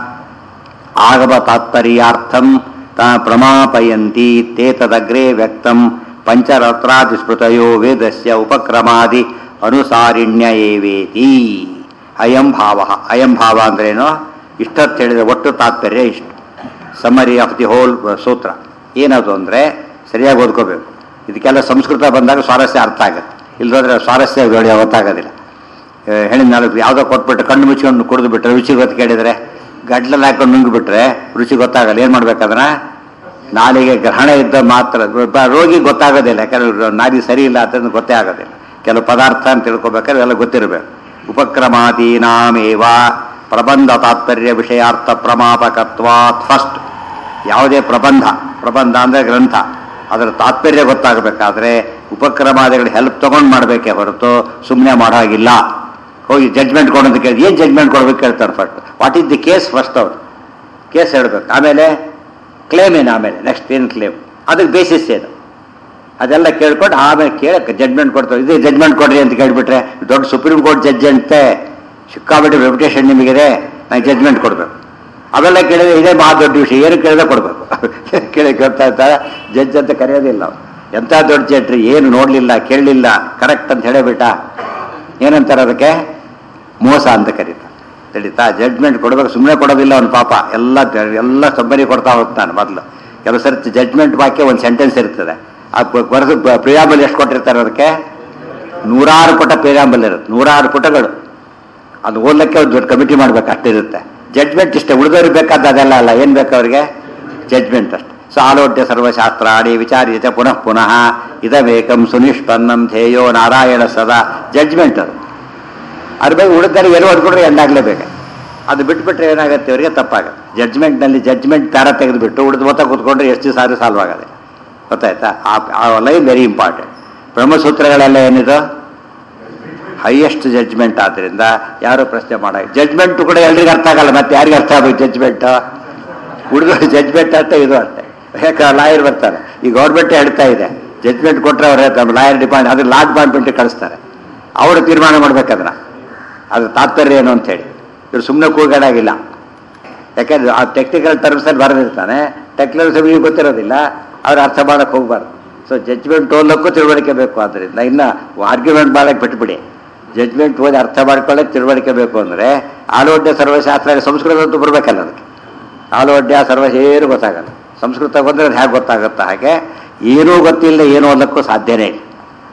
Speaker 1: ಆಗಮ ತಾತ್ಪರ್ಯಾರ್ಥಂ ತಾ ಪ್ರಮಾಪಯಂತಿ ತೇತದಗ್ರೆ ವ್ಯಕ್ತಂ ಪಂಚರತ್ರಾದಿಸ್ಮೃತಯೋ ವೇದಸ್ಯ ಉಪಕ್ರಮಾದಿ ಅನುಸಾರಿಣ್ಯ ಏವೇತಿ ಅಯಂ ಭಾವ ಅಯಂ ಭಾವ ಅಂದ್ರೇನು ಇಷ್ಟತ್ತು ಹೇಳಿದ್ರೆ ಒಟ್ಟು ತಾತ್ಪರ್ಯ ಇಷ್ಟು ಸಮರಿ ಆಫ್ ದಿ ಹೋಲ್ ಸೂತ್ರ ಏನದು ಅಂದರೆ ಸರಿಯಾಗಿ ಓದ್ಕೋಬೇಕು ಇದಕ್ಕೆಲ್ಲ ಸಂಸ್ಕೃತ ಬಂದಾಗ ಸ್ವಾರಸ್ಯ ಅರ್ಥ ಆಗುತ್ತೆ ಇಲ್ಲದ್ರೆ ಸ್ವಾರಸ್ಯ ನೋಡಿ ಗೊತ್ತಾಗೋದಿಲ್ಲ ಹೇಳಿದ ನಾಲ್ಕು ಯಾವುದೋ ಕೊಟ್ಬಿಟ್ಟು ಕಣ್ಣು ಮುಚ್ಕೊಂಡು ಕುಡಿದು ಬಿಟ್ರೆ ರುಚಿ ಗೊತ್ತು ಕೇಳಿದರೆ ಗಡ್ಲಲ್ಲಿ ಹಾಕೊಂಡು ನುಂಗಿಬಿಟ್ರೆ ರುಚಿ ಗೊತ್ತಾಗಲ್ಲ ಏನು ಮಾಡ್ಬೇಕಂದ್ರೆ ನಾಲಿಗೆ ಗ್ರಹಣ ಇದ್ದ ಮಾತ್ರ ಬ- ರೋಗಿ ಗೊತ್ತಾಗೋದಿಲ್ಲ ಯಾಕಂದ್ರೆ ನಾಲಿ ಸರಿ ಇಲ್ಲ ಅಂತ ಗೊತ್ತೇ ಆಗೋದಿಲ್ಲ ಕೆಲವು ಪದಾರ್ಥ ಅಂತ ತಿಳ್ಕೊಬೇಕಾದ್ರೆ ಇವೆಲ್ಲ ಗೊತ್ತಿರಬೇಕು ಉಪಕ್ರಮಾದೀನಾಮೇವ ಪ್ರಬಂಧ ತಾತ್ಪರ್ಯ ವಿಷಯಾರ್ಥ ಪ್ರಮಾಪಕತ್ವಾತ್ ಫಸ್ಟ್ ಯಾವುದೇ ಪ್ರಬಂಧ ಪ್ರಬಂಧ ಅಂದರೆ ಗ್ರಂಥ ಅದರ ತಾತ್ಪರ್ಯ ಗೊತ್ತಾಗಬೇಕಾದ್ರೆ ಉಪಕ್ರಮಾದಿಗಳ ಹೆಲ್ಪ್ ತಗೊಂಡು ಮಾಡಬೇಕೇ ಹೊರತು ಸುಮ್ಮನೆ ಮಾಡೋ ಹಾಗಿಲ್ಲ ಹೋಗಿ ಜಡ್ಜ್ಮೆಂಟ್ ಕೊಡೋದು ಕೇಳಿ ಏನು ಜಡ್ಜ್ಮೆಂಟ್ ಕೊಡ್ಬೇಕು ಕೇಳ್ತಾರೆ first what is the case first ಅವ್ರು ಕೇಸ್ ಹೇಳ್ಬೇಕು ಆಮೇಲೆ ಕ್ಲೇಮ್ ಏನು ಆಮೇಲೆ ನೆಕ್ಸ್ಟ್ ಏನು ಕ್ಲೇಮ್ ಅದಕ್ಕೆ ಬೇಸಿಸ್ ಏನು ಅದೆಲ್ಲ ಕೇಳ್ಕೊಂಡು ಆಮೇಲೆ ಕೇಳಕ್ಕೆ ಜಡ್ಜ್ಮೆಂಟ್ ಕೊಡ್ತಾರೆ ಇದೇ ಜಡ್ಜ್ಮೆಂಟ್ ಕೊಡ್ರಿ ಅಂತ ಕೇಳಿಬಿಟ್ರೆ ದೊಡ್ಡ ಸುಪ್ರೀಂ ಕೋರ್ಟ್ ಜಡ್ಜ್ ಅಂತೆ ಸಿಕ್ಕಾಬಿಟ್ಟು ರೆಪ್ಯುಟೇಷನ್ ನಿಮಗಿದೆ ನಾನು ಜಡ್ಜ್ಮೆಂಟ್ ಕೊಡಬೇಕು ಅವೆಲ್ಲ ಕೇಳಿದ್ರೆ ಇದೇ ಮಹಾ ದೊಡ್ಡ ವಿಷಯ ಏನು ಕೇಳಿದ್ರೆ ಕೊಡಬೇಕು ಕೇಳಿ ಕೇಳ್ತಾ ಇರ್ತಾರೆ ಜಡ್ಜ್ ಅಂತ ಕರೆಯೋದಿಲ್ಲ ಅವ್ರು. ಎಂಥ ದೊಡ್ಡ ಜಡ್ರಿ ಏನು ನೋಡಲಿಲ್ಲ ಕೇಳಲಿಲ್ಲ ಕರೆಕ್ಟ್ ಅಂತ ಹೇಳಿಬಿಟ್ಟ ಏನಂತಾರೆ ಅದಕ್ಕೆ ಮೋಸ ಅಂತ ಕರೀತಾರೆ ತಿಳಿತಾ ಜಡ್ಜ್ಮೆಂಟ್ ಕೊಡಬೇಕು ಸುಮ್ಮನೆ ಕೊಡೋದಿಲ್ಲ ಅವನು ಪಾಪ ಎಲ್ಲ ಎಲ್ಲ ಸಬ್ಬರಿ ಕೊಡ್ತಾ ಹೋಗ್ತಾನೆ ಮೊದಲು ಕೆಲವು ಸರ್ತಿ ಜಡ್ಜ್ಮೆಂಟ್ ವಾಕ್ಯ ಒಂದು ಸೆಂಟೆನ್ಸ್ ಇರ್ತದೆ ಆ ಕೊರಸು ಪ್ರಿಯಾಂಬಲ್ ಎಷ್ಟು ಕೊಟ್ಟಿರ್ತಾರೆ ಅದಕ್ಕೆ ನೂರಾರು ಪುಟ ಪ್ರಿಯಾಂಬಲ್ ಇರುತ್ತೆ ನೂರಾರು ಪುಟಗಳು ಅದು ಓದಲಿಕ್ಕೆ ಒಂದು ದೊಡ್ಡ ಕಮಿಟಿ ಮಾಡ್ಬೇಕು ಅಷ್ಟಿರುತ್ತೆ ಜಡ್ಜ್ಮೆಂಟ್ ಇಷ್ಟೇ ಉಳಿದವ್ರಿಗೆ ಬೇಕಾದ ಅದೆಲ್ಲ ಅಲ್ಲ ಏನು ಬೇಕು ಅವ್ರಿಗೆ ಜಡ್ಜ್ಮೆಂಟ್ ಅಷ್ಟೆ ಸೊ ಆಲೋಟ್ಯ ಸರ್ವಶಾಸ್ತ್ರಾಣಿ ವಿಚಾರ್ಯತೆ ಪುನಃ ಪುನಃ ಇದಬೇಕಂ ಸುನಿಷ್ಪನ್ನಂ ಧ್ಯೇಯೋ ನಾರಾಯಣ ಸದಾ ಜಡ್ಜ್ಮೆಂಟ್ ಅದು ಅದ್ರ ಬಗ್ಗೆ ಉಳಿದಾರೆ ಎಲ್ಲೋ ಹೊಡ್ಕೊಂಡ್ರೆ ಎಂಡಾಗಲೇಬೇಕು ಅದು ಬಿಟ್ಬಿಟ್ರೆ ಏನಾಗುತ್ತೆ ಇವರಿಗೆ ತಪ್ಪಾಗುತ್ತೆ ಜಡ್ಜ್ಮೆಂಟ್ನಲ್ಲಿ ಜಡ್ಜ್ಮೆಂಟ್ ಪ್ಯಾರ ತೆಗೆದುಬಿಟ್ಟು ಉಳಿದು ಓದ್ತಾ ಕೂತ್ಕೊಂಡ್ರೆ ಎಷ್ಟು ಸಾರಿ ಸಾಲ್ವ್ ಆಗೋದೆ ಗೊತ್ತಾಯ್ತಾ ಆ- ಆ ಲೈನ್ ವೆರಿ ಇಂಪಾರ್ಟೆಂಟ್ ಬ್ರಹ್ಮಸೂತ್ರಗಳೆಲ್ಲ ಏನಿದು ಹೈಯೆಸ್ಟ್ ಜಡ್ಜ್ಮೆಂಟ್ ಆದ್ರಿಂದ ಯಾರು ಪ್ರಶ್ನೆ ಮಾಡ ಜಡ್ಜ್ಮೆಂಟ್ ಕೂಡ ಎಲ್ರಿಗೂ ಅರ್ಥ ಆಗಲ್ಲ ಮತ್ತೆ ಯಾರಿಗೆ ಅರ್ಥ ಆಗಬೇಕು ಜಡ್ಜ್ಮೆಂಟ್ ಹುಡುಗ ಜಡ್ಜ್ಮೆಂಟ್ ಅಂತ ಇದು ಅಷ್ಟೇ ಯಾಕೆ ಲಾಯರ್ ಬರ್ತಾರೆ ಈ ಗೌರ್ಮೆಂಟ್ ಹೇಳ್ತಾ ಇದೆ ಜಡ್ಜ್ಮೆಂಟ್ ಕೊಟ್ಟರೆ ಅವ್ರು ಹೇಳ್ತಾರೆ ಲಾಯರ್ ಡಿಪಾರ್ಟ್ ಅದು ಲಾ ಡಿಪಾರ್ಟ್ಮೆಂಟ್ಗೆ ಕಳಿಸ್ತಾರೆ ಅವರು ತೀರ್ಮಾನ ಮಾಡ್ಬೇಕದನ್ನ ಅದು ತಾತ್ಪರ್ಯ ಏನು ಅಂತ ಹೇಳಿ ಇವ್ರು ಸುಮ್ಮನೆ ಕೂಗಾಡಾಗಿಲ್ಲ ಯಾಕಂದ್ರೆ ಆ ಟೆಕ್ನಿಕಲ್ ಟರ್ಮ್ಸಲ್ಲಿ ಬರೆದಿರ್ತಾನೆ ಟೆಕ್ನಿಕಲ್ ಟರ್ಮ್ಸ್ ಗೊತ್ತಿರೋದಿಲ್ಲ ಅವ್ರು ಅರ್ಥ ಮಾಡಕ್ಕೆ ಹೋಗ್ಬಾರ್ದು ಸೊ ಜಡ್ಜ್ಮೆಂಟ್ ಓದಲಿಕ್ಕೂ ತಿಳುವಳಿಕೆ ಬೇಕು ಆದ್ದರಿಂದ ಇನ್ನು ಆರ್ಗ್ಯುಮೆಂಟ್ ಮಾಡಕ್ಕೆ ಬಿಟ್ಬಿಡಿ ಜಡ್ಜ್ಮೆಂಟ್ ಓದಿ ಅರ್ಥ ಮಾಡ್ಕೊಳ್ಳೋಕೆ ತಿಳುವಳಿಕೆ ಬೇಕು ಅಂದರೆ ಆಲೋಡ್ಯ ಸರ್ವಶಾಸ್ತ್ರ ಸಂಸ್ಕೃತ ಅಂತೂ ಬರಬೇಕಲ್ಲ ಅದಕ್ಕೆ ಆಲೋಡ್ಯ ಸರ್ವ ಏನು ಗೊತ್ತಾಗಲ್ಲ ಸಂಸ್ಕೃತ ಬಂದರೆ ಅದು ಹೇಗೆ ಗೊತ್ತಾಗುತ್ತಾ ಹಾಗೆ ಏನೂ ಗೊತ್ತಿಲ್ಲ ಏನು ಓದಲಿಕ್ಕೂ ಸಾಧ್ಯನೇ ಇಲ್ಲ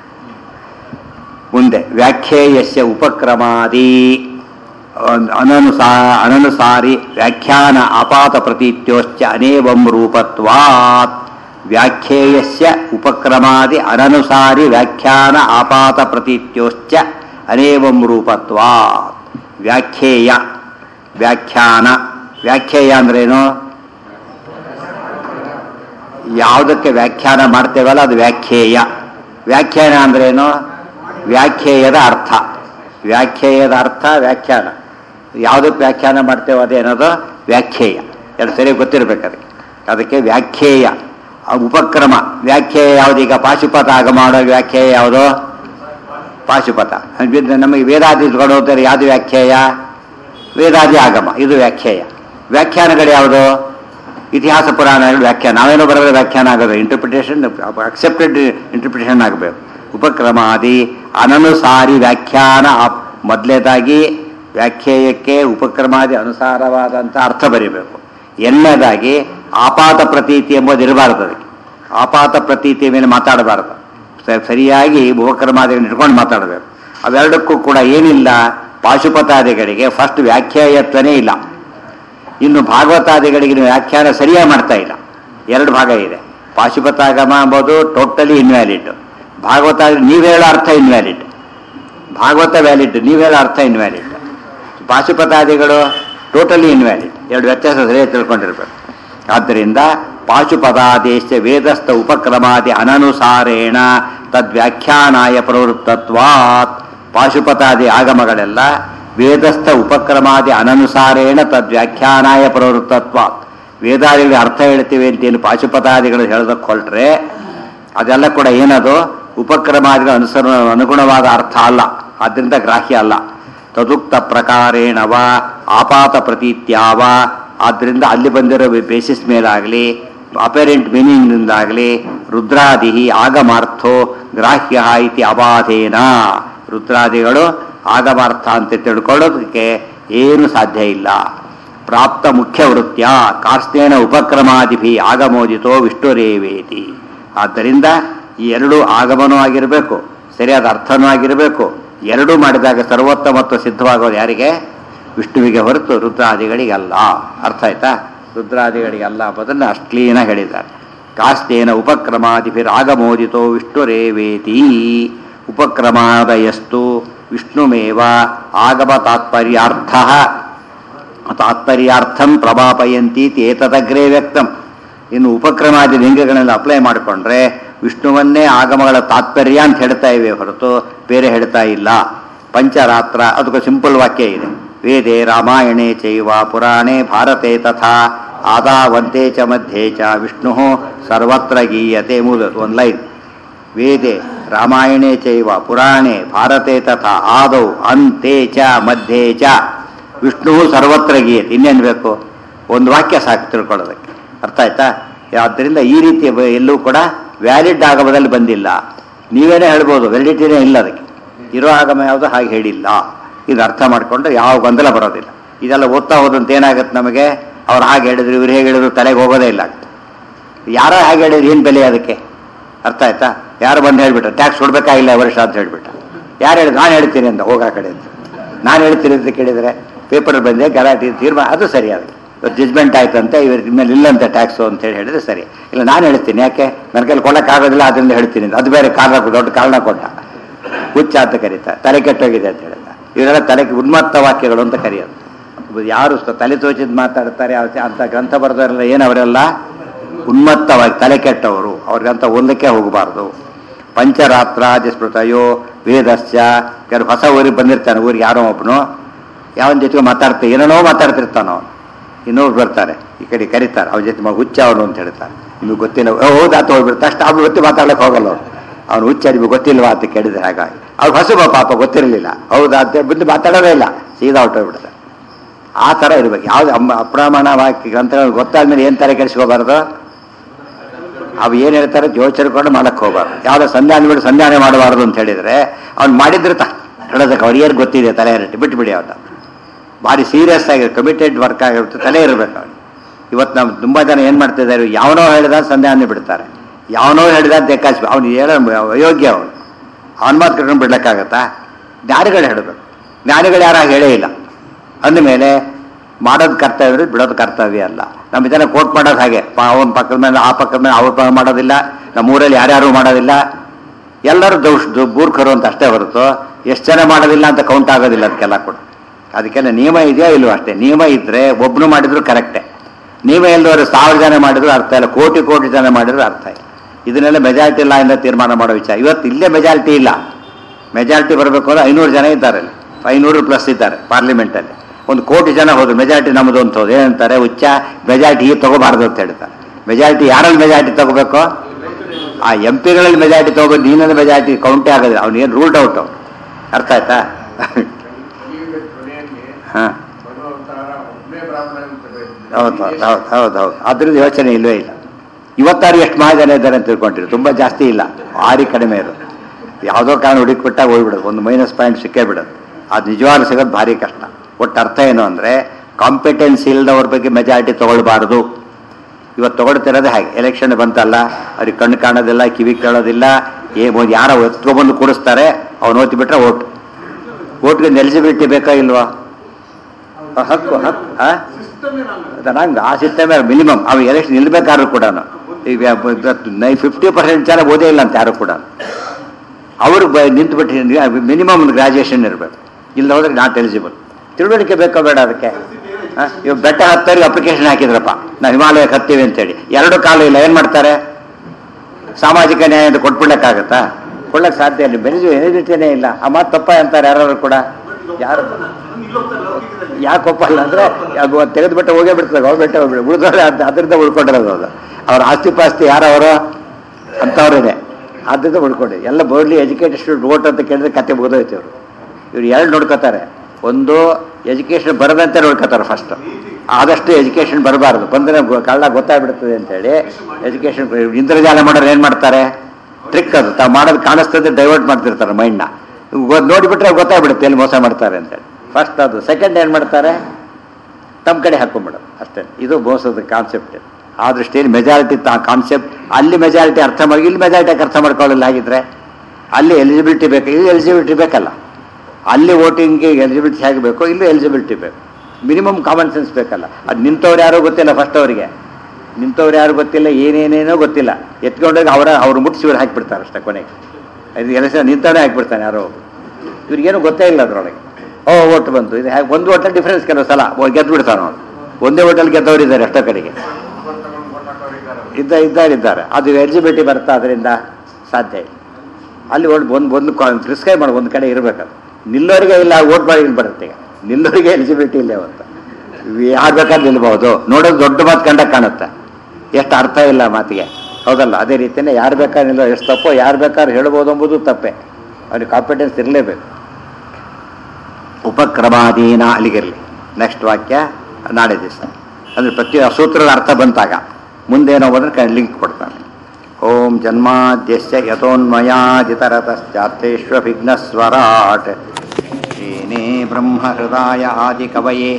Speaker 1: ಮುಂದೆ ವ್ಯಾಖ್ಯೇಯಸ್ಯ ಉಪಕ್ರಮಾದಿ ಅನನುಸಾ ಅನನುಸಾರಿ ವ್ಯಾಖ್ಯಾನ ಆಪಾತ ಪ್ರತೀತ್ಯೋಶ್ಚ ಅನೇವಂ ರೂಪತ್ವಾತ್ ವ್ಯಾಖ್ಯೇಯಸ್ಯ ಉಪಕ್ರಮಾದಿ ಅನನುಸಾರಿ ವ್ಯಾಖ್ಯಾನ ಆಪಾತ ಪ್ರತೀತ್ಯೋಶ್ಚ ಅನೇವಂ ರೂಪತ್ವಾತ್ ವ್ಯಾಖ್ಯೇಯ ವ್ಯಾಖ್ಯಾನ ವ್ಯಾಖ್ಯೇಯ ಅಂದ್ರೇನು ಯಾವುದಕ್ಕೆ ವ್ಯಾಖ್ಯಾನ ಮಾಡ್ತೇವಲ್ಲ ಅದು ವ್ಯಾಖ್ಯೇಯ ವ್ಯಾಖ್ಯಾನ ಅಂದ್ರೇನು ವ್ಯಾಖ್ಯೇಯದ ಅರ್ಥ ವ್ಯಾಖ್ಯೇಯದ ಅರ್ಥ ವ್ಯಾಖ್ಯಾನ ಯಾವುದಕ್ಕೆ ವ್ಯಾಖ್ಯಾನ ಮಾಡ್ತೇವೆ ಅದೇನದು ವ್ಯಾಖ್ಯೇಯ ಎರಡು ಸರಿ ಗೊತ್ತಿರಬೇಕು ಅದಕ್ಕೆ ಅದಕ್ಕೆ ವ್ಯಾಖ್ಯೇಯ ಆ ಉಪಕ್ರಮ ವ್ಯಾಖ್ಯೇಯ ಯಾವುದೀಗ ಪಾಶುಪತ ಆಗ ಮಾಡೋ ವ್ಯಾಖ್ಯೇಯ ಯಾವುದು ಪಾಶುಪತ ಅಂದ್ರೆ ನಮಗೆ ವೇದಾದಿ ಇಟ್ಕೊಂಡು ಹೋಗ್ತಾರೆ ಯಾವುದು ವ್ಯಾಖ್ಯೇಯ ವೇದಾದಿ ಆಗಮ ಇದು ವ್ಯಾಖ್ಯೇಯ ವ್ಯಾಖ್ಯಾನಗಳು ಯಾವುದು ಇತಿಹಾಸ ಪುರಾಣಗಳು ವ್ಯಾಖ್ಯಾನ ನಾವೇನೋ ಬರೋದ್ರೆ ವ್ಯಾಖ್ಯಾನ ಆಗೋದು ಇಂಟರ್ಪ್ರಿಟೇಷನ್ ಅಕ್ಸೆಪ್ಟೆಡ್ ಇಂಟರ್ಪ್ರಿಟೇಷನ್ ಆಗಬೇಕು ಉಪಕ್ರಮಾದಿ ಅನನುಸಾರಿ ವ್ಯಾಖ್ಯಾನ ಆಪ್- ಮೊದಲನೇದಾಗಿ ವ್ಯಾಖ್ಯೇಯಕ್ಕೆ ಉಪಕ್ರಮಾದಿ ಅನುಸಾರವಾದಂಥ ಅರ್ಥ ಬರೀಬೇಕು ಎರಡನೇದಾಗಿ ಆಪಾತ ಪ್ರತೀತಿ ಎಂಬುದು ಇರಬಾರದು ಅದಕ್ಕೆ ಆಪಾತ ಪ್ರತೀತಿ ಮೇಲೆ ಮಾತಾಡಬಾರದು ಸ- ಸರಿಯಾಗಿ ಉಪಕ್ರಮಾದಿಗಳನ್ನ ಇಟ್ಕೊಂಡು ಮಾತಾಡಬೇಕು ಅವೆರಡಕ್ಕೂ ಕೂಡ ಏನಿಲ್ಲ ಪಾಶುಪತಾದಿಗಳಿಗೆ ಫಸ್ಟ್ ವ್ಯಾಖ್ಯಾಯತ್ವನೇ ಇಲ್ಲ ಇನ್ನು ಭಾಗವತಾದಿಗಳಿಗೆ ನೀವು ವ್ಯಾಖ್ಯಾನ ಸರಿಯಾಗಿ ಮಾಡ್ತಾ ಇಲ್ಲ ಎರಡು ಭಾಗ ಇದೆ ಪಾಶುಪತಾಗಮ ಎಂಬುದು ಟೋಟಲಿ ಇನ್ವ್ಯಾಲಿಡ್ ಭಾಗವತ ನೀವು ಹೇಳೋ ಅರ್ಥ ಇನ್ವ್ಯಾಲಿಡ್ ಭಾಗವತ ವ್ಯಾಲಿಡ್ ನೀವು ಹೇಳೋ ಅರ್ಥ ಇನ್ವ್ಯಾಲಿಡ್ ಪಾಶುಪತಾದಿಗಳು ಟೋಟಲಿ ಇನ್ವ್ಯಾಲಿಡ್ ಎರಡು ವ್ಯತ್ಯಾಸ ಸರಿಯಾಗಿ ತಿಳ್ಕೊಂಡಿರ್ಬೇಕು ಆದ್ದರಿಂದ ಪಾಶುಪದಾದೇಶ ವೇದಸ್ಥ ಉಪಕ್ರಮಾದಿ ಅನನುಸಾರೇಣ ತದ್ವ್ಯಾಖ್ಯಾನಾಯ ಪ್ರವೃತ್ತತ್ವಾತ್ ಪಾಶುಪತಾದಿ ಆಗಮಗಳೆಲ್ಲ ವೇದಸ್ಥ ಉಪಕ್ರಮಾದಿ ಅನನುಸಾರೇಣ ತದ್ವ್ಯಾಖ್ಯಾನಾಯ ಪ್ರವೃತ್ತತ್ವಾತ್ ವೇದಾದಿಗಳಿಗೆ ಅರ್ಥ ಹೇಳ್ತೀವಿ ಅಂತೇನು ಪಾಶುಪತಾದಿಗಳು ಹೇಳೋದಕ್ಕೆ ಹೊರಟ್ರೆ ಅದೆಲ್ಲ ಕೂಡ ಏನದು ಉಪಕ್ರಮಾದಿಗಳ ಅನುಸರ ಅನುಗುಣವಾದ ಅರ್ಥ ಅಲ್ಲ ಆದ್ದರಿಂದ ಗ್ರಾಹ್ಯ ಅಲ್ಲ ತದುಕ್ತ ಪ್ರಕಾರೇಣವ ಆಪಾತ ಪ್ರತೀತ್ಯಾವ ಆದ್ದರಿಂದ ಅಲ್ಲಿ ಬಂದಿರೋ ಬೇಸಿಸ್ ಮೇಲಾಗಲಿ ಅಪೆರೆಂಟ್ ಮೀನಿಂಗ್ನಿಂದಾಗಲಿ ರುದ್ರಾದಿ ಆಗಮಾರ್ಥೋ ಗ್ರಾಹ್ಯ ಇತಿ ಅಬಾಧೇನ ರುದ್ರಾದಿಗಳು ಆಗಮಾರ್ಥ ಅಂತ ತಿಳ್ಕೊಳ್ಳೋದಕ್ಕೆ ಏನು ಸಾಧ್ಯ ಇಲ್ಲ ಪ್ರಾಪ್ತ ಮುಖ್ಯ ವೃತ್ಯ ಕಾರ್ಸ್ನೇನ ಉಪಕ್ರಮಾದಿಭಿ ಆಗಮೋದಿತೋ ವಿಷ್ಣುರೇವೇತಿ ಆದ್ದರಿಂದ ಈ ಎರಡು ಆಗಮನೂ ಆಗಿರಬೇಕು ಸರಿಯಾದ ಅರ್ಥನೂ ಆಗಿರಬೇಕು ಎರಡೂ ಮಾಡಿದಾಗ ಸರ್ವೋತ್ತಮತ್ವ ಸಿದ್ಧವಾಗೋದು ಯಾರಿಗೆ ವಿಷ್ಣುವಿಗೆ ಹೊರತು ರುದ್ರಾದಿಗಳಿಗಲ್ಲ ಅರ್ಥ ಆಯ್ತಾ ರುದ್ರಾದಿಗಳಿಗಲ್ಲ ಎಂಬುದನ್ನು ಅಷ್ಟು ಕ್ಲೀನಾಗಿ ಹೇಳಿದ್ದಾರೆ ಕಾಸ್ತೇನ ಉಪಕ್ರಮಾದಿಭಿರಾಗಮೋದಿತೋ ವಿಷ್ಣುರೇವೇತಿ ಉಪಕ್ರಮಾದಯಸ್ತು ವಿಷ್ಣುಮೇವ ಆಗಮ ತಾತ್ಪರ್ಯಾರ್ಥ ತಾತ್ಪರ್ಯಾರ್ಥಂ ಪ್ರಭಾಪಯಂತಿ ಏತದಗ್ರೇ ವ್ಯಕ್ತಂ ಇನ್ನು ಉಪಕ್ರಮಾದಿ ಲಿಂಗಗಳನ್ನ ಅಪ್ಲೈ ಮಾಡಿಕೊಂಡ್ರೆ ವಿಷ್ಣುವನ್ನೇ ಆಗಮಗಳ ತಾತ್ಪರ್ಯ ಅಂತ ಹೇಳ್ತಾ ಇವೆ ಹೊರತು ಬೇರೆ ಹೇಳ್ತಾ ಇಲ್ಲ ಪಂಚರಾತ್ರ ಅದಕ್ಕೆ ಸಿಂಪಲ್ ವಾಕ್ಯ ಇದೆ ವೇದೆ ರಾಮಾಯಣೆ ಚೈವ ಪುರಾಣೆ ಭಾರತೆ ತಥಾ ಆದಾವಂತೆ ಚ ಮಧ್ಯೆ ಚ ವಿಷ್ಣು ಸರ್ವತ್ರ ಗೀಯತೆ ಮೂಲ ಒಂದು ಲೈನ್ ವೇದೆ ರಾಮಾಯಣೆ ಚೈವ ಪುರಾಣೆ ಭಾರತೆ ತಥಾ ಆದೌ ಅಂತೆ ಚ ಮಧ್ಯೆ ಚ ವಿಷ್ಣು ಸರ್ವತ್ರ ಗೀಯತೆ ಇನ್ನೇನು ಬೇಕು ಒಂದು ವಾಕ್ಯ ಸಾಕು ತಿಳ್ಕೊಳ್ಳೋದಕ್ಕೆ ಅರ್ಥ ಆಯ್ತಾ ಆದ್ದರಿಂದ ಈ ರೀತಿ ಬ- ಎಲ್ಲೂ ಕೂಡ ವ್ಯಾಲಿಡ್ ಆಗಮದಲ್ಲಿ ಬಂದಿಲ್ಲ ನೀವೇನೇ ಹೇಳ್ಬೋದು ವ್ಯಾಲಿಡಿಟಿನೇ ಇಲ್ಲ ಅದಕ್ಕೆ ಇರೋ ಆಗಮ ಯಾವುದು ಹಾಗೆ ಹೇಳಿಲ್ಲ ಇದು ಅರ್ಥ ಮಾಡಿಕೊಂಡ್ರೆ ಯಾವ ಗೊಂದಲ ಬರೋದಿಲ್ಲ ಇದೆಲ್ಲ ಓದ್ತಾ ಹೋದಂತ ಏನಾಗುತ್ತೆ ನಮಗೆ ಅವ್ರು ಹಾಗೆ ಹೇಳಿದ್ರು ಇವ್ರು ಹೇಗೆ ಹೇಳಿದ್ರು ತಲೆಗೆ ಹೋಗೋದೇ ಇಲ್ಲ ಯಾರೋ ಹಾಗೆ ಹೇಳಿದ್ರು ಏನು ಬೆಲೆ ಅದಕ್ಕೆ ಅರ್ಥ ಆಯ್ತಾ ಯಾರು ಬಂದು ಹೇಳ್ಬಿಟ್ರು ಟ್ಯಾಕ್ಸ್ ಕೊಡ್ಬೇಕಾಗಿಲ್ಲ ವರ್ಷ ಅಂತ ಹೇಳ್ಬಿಟ್ಟ ಯಾರು ಹೇಳಿದ್ರು ನಾನು ಹೇಳ್ತೀನಿ ಅಂತ ಹೋಗ ಆ ಕಡೆ ಅಂತ ನಾನು ಹೇಳ್ತೀನಿ ಅಂತ ಕೇಳಿದರೆ ಪೇಪರ್ ಬಂದೆ ಗಲಾಟೆ ತೀರ್ಮಾನ ಅದು ಸರಿ ಅದು ಜಜ್ಮೆಂಟ್ ಆಯ್ತಂತೆ ಇವ್ರ ಇನ್ಮೇಲೆ ಇಲ್ಲಂತೆ ಟ್ಯಾಕ್ಸು ಅಂತ ಹೇಳಿ ಹೇಳಿದ್ರೆ ಸರಿ ಇಲ್ಲ ನಾನು ಹೇಳ್ತೀನಿ ಯಾಕೆ ನನ್ನ ಕೈಲಿ ಕೊಡೋಕ್ಕಾಗೋದಿಲ್ಲ ಅದರಿಂದ ಹೇಳ್ತೀನಿ ಅಂತ. ಅದು ಬೇರೆ ಕಾರಣ ಕೊಟ್ಟು ದೊಡ್ಡ ಕಾರಣ ಕೊಟ್ಟ ಹುಚ್ಚ ಅಂತ ಕರೀತಾರೆ ತಲೆ ಕೆಟ್ಟೋಗಿದೆ ಅಂತ ಹೇಳಿದ ಇವರೆಲ್ಲ ತಲೆಗೆ ಉನ್ಮತ್ತ ವಾಕ್ಯಗಳು ಅಂತ ಕರೆಯೋದು ಇವ್ರು ಯಾರು ಸ- ತಲೆ ತೋಚಿದ್ ಮಾತಾಡ್ತಾರೆ ಅವ್ರು ಅಂತ ಗ್ರಂಥ ಬರೆದವರೆಲ್ಲ ಏನವರೆಲ್ಲ ಉನ್ಮತ್ತವಾಗಿ ತಲೆ ಕೆಟ್ಟವರು ಅವ್ರಿಗಂತ ಓದಲಿಕ್ಕೆ ಹೋಗಬಾರ್ದು ಪಂಚರಾತ್ರಾದಿ ಸ್ಮೃತಯೋ ವೇದಸ್ಯ ಯಾರು ಹೊಸ ಊರಿಗೆ ಬಂದಿರ್ತಾನೆ ಊರಿಗೆ ಯಾರೋ ಒಬ್ಬನು ಯಾವನ ಜೊತೆಗೆ ಮಾತಾಡ್ತಾ ಏನೇನೋ ಮಾತಾಡ್ತಿರ್ತಾನೋ ಇನ್ನೊಬ್ರು ಬರ್ತಾರೆ ಈ ಕಡೆ ಕರೀತಾರೆ ಅವ್ರ ಜೊತೆ ಮ- ಹುಚ್ಚ ಅವನು ಅಂತ ಹೇಳ್ತಾರೆ ನಿಮಗೆ ಗೊತ್ತಿಲ್ಲ ಓ, ಹೌದಾ ಅಂತ ಹೋಗ್ಬಿಡ್ತಾರೆ ಅಷ್ಟು ಅವ್ರು ಗೊತ್ತಿ ಮಾತಾಡಕ್ಕೆ ಹೋಗಲ್ಲ ಅವ್ರು ಅವ್ನು ಹುಚ್ಚ ನಿಮಗೆ ಗೊತ್ತಿಲ್ವಾ ಅಂತ ಕೇಳಿದ್ರೆ ಹಾಗಾಗಿ ಅವ್ರು ಹೊಸಬ ಪಾಪ ಗೊತ್ತಿರಲಿಲ್ಲ ಹೌದಾ ಅಂತ ಬಂದು ಮಾತಾಡೋದೇ ಇಲ್ಲ ಸೀದಾ ಹೊಟ್ಟೋಗ್ಬಿಡ್ತಾರೆ ಆ ಥರ ಇರ್ಬೇಕು ಯಾವ್ದು ಅಮ್ಮ ಅಪ್ರಮಾಣ ವಾಕ್ಯ ಗ್ರಂಥಗಳು ಗೊತ್ತಾದ್ಮೇಲೆ ಏನು ತಲೆ ಕೆಡಿಸ್ಕೋಬಾರ್ದು ಅವು ಏನು ಹೇಳ್ತಾರೆ ಜೋಚರ್ಕೊಂಡು ಮಾಡಕ್ಕೆ ಹೋಗಬಾರ್ದು ಯಾವುದೋ ಸಂಧಾನ ಬಿಡು ಸಂಧಾನ ಮಾಡಬಾರ್ದು ಅಂತ ಹೇಳಿದರೆ ಅವ್ನು ಮಾಡಿದ್ರೆ ತ ಹೇಳೋದಕ್ಕೆ ಅವ್ರಿಗೇನು ಗೊತ್ತಿದೆ ತಲೆ ಇರಟ್ಟಿ ಬಿಟ್ಬಿಡಿ ಅವನ್ನ ಭಾರಿ ಸೀರಿಯಸ್ ಆಗಿ ಕಮಿಟೆಡ್ ವರ್ಕ್ ಆಗಿರುತ್ತೆ ತಲೆ ಇರಬೇಕು ಅವ್ನು ಇವತ್ತು ನಾವು ತುಂಬ ಜನ ಏನು ಮಾಡ್ತಿದ್ದಾರೆ ಯಾವನೋ ಹೇಳಿದ ಸಂಧಾನ ಬಿಡ್ತಾರೆ ಯಾವನೋ ಹೇಳಿದ ತೆಕ್ಕಾಸಿ ಅವ್ನು ಹೇಳೋ ಅಯೋಗ್ಯ ಅವನು ಅವನ ಮಾತು ಕಟ್ಕೊಂಡು ಬಿಡ್ಲಿಕ್ಕಾಗತ್ತಾ ಜ್ಞಾನಿಗಳು ಹೇಳಬೇಕು ಜ್ಞಾನಿಗಳು ಯಾರು ಹಾಗೆ ಹೇಳೇ ಇಲ್ಲ ಅಂದಮೇಲೆ ಮಾಡೋದು ಕರ್ತವ್ಯ ಬಿಡೋದು ಕರ್ತವ್ಯ ಅಲ್ಲ ನಮ್ಮ ಜನ ಕೋಟ್ ಮಾಡೋದು ಹಾಗೆ ಅವನ ಪಕ್ಕದ ಮೇಲೆ ಆ ಪಕ್ಕದ ಮೇಲೆ ಅವ್ರ ಪಕ್ಕ ಮಾಡೋದಿಲ್ಲ ನಮ್ಮೂರಲ್ಲಿ ಯಾರ್ಯಾರು ಮಾಡೋದಿಲ್ಲ ಎಲ್ಲರೂ ದೌಷ್ ಬೂರ್ಖರು ಅಂತ ಅಷ್ಟೇ ಹೊರತು ಎಷ್ಟು ಜನ ಮಾಡೋದಿಲ್ಲ ಅಂತ ಕೌಂಟ್ ಆಗೋದಿಲ್ಲ ಅದಕ್ಕೆಲ್ಲ ಕೂಡ ಅದಕ್ಕೆಲ್ಲ ನಿಯಮ ಇದೆಯೋ ಇಲ್ವೋ ಅಷ್ಟೇ ನಿಯಮ ಇದ್ರೆ ಒಬ್ಬನು ಮಾಡಿದ್ರು ಕರೆಕ್ಟೇ ನಿಯಮ ಎಲ್ಲವರು ಸಾವಿರ ಜನ ಮಾಡಿದ್ರು ಅರ್ಥ ಇಲ್ಲ ಕೋಟಿ ಕೋಟಿ ಜನ ಮಾಡಿದ್ರು ಅರ್ಥ ಇಲ್ಲ ಇದನ್ನೆಲ್ಲ ಮೆಜಾರಿಟಿ ಇಲ್ಲ ಇಂದ ತೀರ್ಮಾನ ಮಾಡೋ ವಿಚಾರ ಇವತ್ತು ಇಲ್ಲೇ ಮೆಜಾರಿಟಿ ಇಲ್ಲ ಮೆಜಾರಿಟಿ ಬರಬೇಕು ಅಂದ್ರೆ ಐನೂರು ಜನ ಇದ್ದಾರೆ ಅಲ್ಲಿ ಐನೂರು ಪ್ಲಸ್ ಇದ್ದಾರೆ ಪಾರ್ಲಿಮೆಂಟಲ್ಲಿ ಒಂದು ಕೋಟಿ ಜನ ಹೋದ್ರು ಮೆಜಾರಿಟಿ ನಮ್ಮದು ಅಂತ ಹೋದ್ರು ಏನಂತಾರೆ ಉಚ್ಚ ಮೆಜಾರಿಟಿ ಹೀಗೆ ತಗೋಬಾರ್ದು ಅಂತ ಹೇಳ್ತಾರೆ ಮೆಜಾರಿಟಿ ಯಾರಲ್ಲಿ ಮೆಜಾರಿಟಿ ತಗೋಬೇಕು ಆ ಎಂ ಪಿಗಳಲ್ಲಿ ಮೆಜಾರಿಟಿ ತಗೋಬೇಕು ನೀನಲ್ಲಿ ಮೆಜಾರಿಟಿ ಕೌಂಟೇ ಆಗೋದಿಲ್ಲ ಅವ್ನು ಏನು ರೂಲ್ಡ್ ಔಟ್ ಅವ್ನು ಅರ್ಥ ಆಯ್ತಾ
Speaker 3: ಈಗ ಕೊನೆಯಲ್ಲಿ
Speaker 1: ಹಾಂ
Speaker 3: ಭಗವಂತರ ಒಬ್ಬನೇ ಬ್ರಾಹ್ಮಣ ಅಂತ ಬರೀತಾರೆ.
Speaker 1: ಹೌದು ಹೌದು ಹೌದು ಹೌದು ಅದ್ರದ್ದು ಯೋಚನೆ ಇಲ್ವೇ ಇಲ್ಲ ಇವತ್ತಾರು ಎಷ್ಟು ಮಹಾಜನ ಇದ್ದಾರೆ ಅಂತ ತಿಳ್ಕೊಂಡಿರು ತುಂಬ ಜಾಸ್ತಿ ಇಲ್ಲ ಭಾರಿ ಕಡಿಮೆ ಇರೋದು ಯಾವುದೋ ಕಾರಣ ಹುಡುಕಿಬಿಟ್ಟಾಗ ಹೋಗ್ಬಿಡೋದು ಒಂದು ಮೈನಸ್ ಪಾಯಿಂಟ್ ಸಿಕ್ಕೇ ಬಿಡೋದು ಅದು ನಿಜವಾಗ್ಲೂ ಸಿಗೋದು ಭಾರಿ ಕಷ್ಟ ಒಟ್ಟು ಅರ್ಥ ಏನು ಅಂದರೆ ಕಾಂಪಿಟೆನ್ಸ್ ಇಲ್ಲದವ್ರ ಬಗ್ಗೆ ಮೆಜಾರಿಟಿ ತೊಗೊಳ್ಬಾರ್ದು ಇವತ್ತು ತೊಗೊಳ್ತಿರೋದೇ ಹಾಗೆ ಎಲೆಕ್ಷನ್ ಬಂತಲ್ಲ ಅವ್ರಿಗೆ ಕಣ್ಣು ಕಾಣೋದಿಲ್ಲ ಕಿವಿ ಕೇಳೋದಿಲ್ಲ ಏ ಒಂದು ಯಾರೋ ಎತ್ಕೊಬಂದು ಕೂಡಿಸ್ತಾರೆ ಅವ್ನು ಓದಿ ಬಿಟ್ರೆ ಓಟ್ ಓಟ್ಗೆ ಎಲಿಜಿಬಿಲಿಟಿ ಬೇಕಾ ಇಲ್ವಾ ಆ, ಹಕ್ಕು ಹಕ್ಕು ಆ ನಂಗೆ ಆ ಸಿಸ್ಟಮ್ ಮಿನಿಮಮ್ ಅವು ಎಲೆಕ್ಷನ್ ನಿಲ್ಬೇಕಾದ್ರೂ ಕೂಡ ಈಗ ಫಿಫ್ಟಿ ಪರ್ಸೆಂಟ್ ಜನ ಓದೇ ಇಲ್ಲ ಅಂತ ಯಾರು ಕೂಡ ಅವರು ಬ ನಿಂತುಬಿಟ್ಟು ಮಿನಿಮಮ್ ಒಂದು ಗ್ರಾಜುಯೇಷನ್ ಇರಬೇಕು ಇಲ್ಲ ಹೋದ್ರೆ ನಾಟ್ ಎಲಿಜಿಬಲ್ ತಿಳುವಳಿಕೆ ಬೇಕೋ ಬೇಡ ಅದಕ್ಕೆ ಆ, ಇವಾಗ ಬೆಟ್ಟ ಹತ್ತೋರಿಗೆ ಅಪ್ಲಿಕೇಶನ್ ಹಾಕಿದ್ರಪ್ಪ ನಾವು ಹಿಮಾಲಯಕ್ಕೆ ಹತ್ತೀವಿ ಅಂತೇಳಿ ಎರಡು ಕಾಲು ಇಲ್ಲ ಏನು ಮಾಡ್ತಾರೆ ಸಾಮಾಜಿಕ ನ್ಯಾಯ ಅಂತ ಕೊಟ್ಬಿಡ್ಲಿಕ್ಕಾಗತ್ತಾ ಕೊಡ್ಲಕ್ಕೆ ಸಾಧ್ಯ ಇಲ್ಲ ಬೆಳೆದು ಎಲಿಜಿಬಿಲಿಟಿನೇ ಇಲ್ಲ ಆ ಮಾತು ತಪ್ಪ ಅಂತಾರೆ ಯಾರು ಕೂಡ ಯಾರು ಯಾಕೆ ಒಪ್ಪಲ್ಲ ಅಂದ್ರೆ ಅದು ತೆಗೆದುಬಿಟ್ಟು ಹೋಗೇ ಬಿಡ್ತದೆ ಗೌರ್ಮೆಂಟ್ ಹೋಗ್ಬಿಟ್ಟು ಉಳಿದ್ರೆ ಅದರಿಂದ ಉಳ್ಕೊಂಡಿರೋದು ಅದು ಅವ್ರ ಆಸ್ತಿ ಪಾಸ್ತಿ ಯಾರವರು ಅಂಥವ್ರೇನೆ ಅದರಿಂದ ಉಳ್ಕೊಂಡು ಎಲ್ಲ ಬೋರ್ಡ್ಲಿ ಎಜುಕೇಟೆಡ್ ಸ್ಟೂಡೆಂಟ್ ಓಟ್ ಅಂತ ಕೇಳಿದ್ರೆ ಕತೆ ಮುಗಿದೋಯ್ತು ಇವರು ಇವ್ರು ಎರಡು ನೋಡ್ಕೋತಾರೆ ಒಂದು ಎಜುಕೇಷನ್ ಬರದಂತೆ ನೋಡ್ಕೋತಾರೆ ಫಸ್ಟ್ ಆದಷ್ಟು ಎಜುಕೇಷನ್ ಬರಬಾರ್ದು ಬಂದರೆ ಗೊ- ಕಳ್ಳ ಗೊತ್ತಾಗ್ಬಿಡ್ತದೆ ಅಂತೇಳಿ ಎಜುಕೇಷನ್ ಇಂದ್ರಜಾಲ ಮಾಡೋರು ಏನು ಮಾಡ್ತಾರೆ ಟ್ರಿಕ್ ಅದು ತಾವು ಮಾಡೋದು ಕಾಣಿಸ್ತದೆ ಡೈವರ್ಟ್ ಮಾಡ್ತಿರ್ತಾರೆ ಮೈಂಡ್ನ ನೋಡಿಬಿಟ್ರೆ ಗೊತ್ತಾಗ್ಬಿಡುತ್ತೆ ಎಲ್ಲಿ ಮೋಸ ಮಾಡ್ತಾರೆ ಅಂತೇಳಿ ಫಸ್ಟ್ ಅದು ಸೆಕೆಂಡ್ ಏನು ಮಾಡ್ತಾರೆ ತಮ್ಮ ಕಡೆ ಹಾಕೊಂಡ್ಬಿಡೋದು ಅಷ್ಟೇ ಇದು ಮೋಸದ ಕಾನ್ಸೆಪ್ಟ್ ಆ ದೃಷ್ಟಿಯಲ್ಲಿ ಮೆಜಾರಿಟಿ ತಾ ಕಾನ್ಸೆಪ್ಟ್ ಅಲ್ಲಿ ಮೆಜಾರಿಟಿ ಅರ್ಥ ಮಾಡಿ ಇಲ್ಲಿ ಮೆಜಾರಿಟಿ ಅರ್ಥ ಮಾಡ್ಕೊಳ್ಳಿಲ್ಲ ಹಾಗಿದ್ರೆ ಅಲ್ಲಿ ಎಲಿಜಿಬಿಲಿಟಿ ಬೇಕು ಇಲ್ಲಿ ಎಲಿಜಿಬಿಲಿಟಿ ಬೇಕಲ್ಲ ಅಲ್ಲಿ ವೋಟಿಂಗ್ಗೆ ಎಲಿಜಿಬಿಲಿಟಿ ಹೇಗೆ ಬೇಕೋ ಇಲ್ಲೂ ಎಲಿಜಿಬಿಲಿಟಿ ಬೇಕು ಮಿನಿಮಮ್ ಕಾಮನ್ ಸೆನ್ಸ್ ಬೇಕಲ್ಲ ಅದು ನಿಂತವ್ರು ಯಾರೋ ಗೊತ್ತಿಲ್ಲ ಫಸ್ಟ್ ಅವರಿಗೆ ನಿಂತವ್ರು ಯಾರು ಗೊತ್ತಿಲ್ಲ ಏನೇನೇನೋ ಗೊತ್ತಿಲ್ಲ ಎತ್ಕೊಂಡೋಗಿ ಅವರ ಅವ್ರು ಮುಟ್ಟಿಸಿ ಇವ್ರು ಹಾಕಿಬಿಡ್ತಾರೆ ಅಷ್ಟೇ ಕೊನೆಗೆ ಇದು ಎಲೆಕ್ಷನ್ ನಿಂತವನೇ ಹಾಕಿಬಿಡ್ತಾನೆ ಯಾರೋ ಒಬ್ರು ಇವ್ರಿಗೇನು ಗೊತ್ತೇ ಇಲ್ಲ ಅದರೊಳಗೆ ಓ ಓಟ್ ಬಂತು ಇದು ಹೇಗೆ ಒಂದು ಓಟಲ್ಲಿ ಡಿಫ್ರೆನ್ಸ್ ಕೆಲವು ಸಲ ಗೆದ್ದು ಬಿಡ್ತಾನೆ ಅವನು ಒಂದೇ ಓಟಲ್ಲಿ ಗೆದ್ದವ್ರು ಇದ್ದಾರೆ ಎಷ್ಟೋ ಕಡೆಗೆ
Speaker 3: ತಗೊಂಡು ಕೊಟ್ಟಾಕವ್ರು ಇದ್ದಾರೆ
Speaker 1: ಇದ್ದ ಇದ್ದಾರೆ ಇದ್ದಾರೆ ಅದು ಎಲಿಜಿಬಿಲಿಟಿ ಬರುತ್ತಾ ಅದರಿಂದ ಸಾಧ್ಯ ಇಲ್ಲ ಅಲ್ಲಿ ಒಂದು ಒಂದು ಒಂದು ಪ್ರಿಸ್ಕ್ರೈಬ್ ಮಾಡಿ ಒಂದು ಕಡೆ ಇರಬೇಕದು ನಿಲ್ಲೋರಿಗೆ ಇಲ್ಲ ಓಟ್ ಮಾಡಿ ಇಲ್ಲಿ ಬರುತ್ತೆ ಈಗ ನಿಲ್ಲೋರಿಗೆ ಎಲಿಜಿಬಿಲಿಟಿ ಇಲ್ಲ ಅವತ್ತು ಯಾರು ಬೇಕಾದ್ರೆ ನಿಲ್ಬಹುದು ನೋಡೋದು ದೊಡ್ಡ ಮಾತು ಕಂಡ ಕಾಣುತ್ತೆ ಎಷ್ಟು ಅರ್ಥ ಇಲ್ಲ ಮಾತಿಗೆ ಹೌದಲ್ಲ ಅದೇ ರೀತಿಯೇ ಯಾರು ಬೇಕಾದ್ರೆ ನಿಲ್ಲೋ ಎಷ್ಟು ತಪ್ಪೋ ಯಾರು ಬೇಕಾದ್ರೆ ಹೇಳ್ಬೋದು ಎಂಬುದು ತಪ್ಪೆ ಅವ್ರಿಗೆ ಕಾನ್ಫಿಡೆನ್ಸ್ ಇರಲೇಬೇಕು ಉಪಕ್ರಮಾದೀನ ಅಲ್ಲಿಗಿರಲಿ ನೆಕ್ಸ್ಟ್ ವಾಕ್ಯ ನಾಳೆ ದಿವಸ ಅಂದರೆ ಪ್ರತಿ ಸೂತ್ರದ ಅರ್ಥ ಬಂತಾಗ ಮುಂದೇನೋ ಬಂದ್ರೆ ಲಿಂಕ್ ಕೊಡ್ತಾನೆ ಓಂ ಜನ್ಮಾದ್ಯಸ್ಯ ಯಥೋನ್ಮಯಾದಿತರತಶ್ಚಾತ್ರೇಶ್ವಭಿಘ್ನಸ್ವರಾಟ್ ಶ್ರೀನೇ ಬ್ರಹ್ಮಹೃದಾಯ ಆದಿಕವಯೇ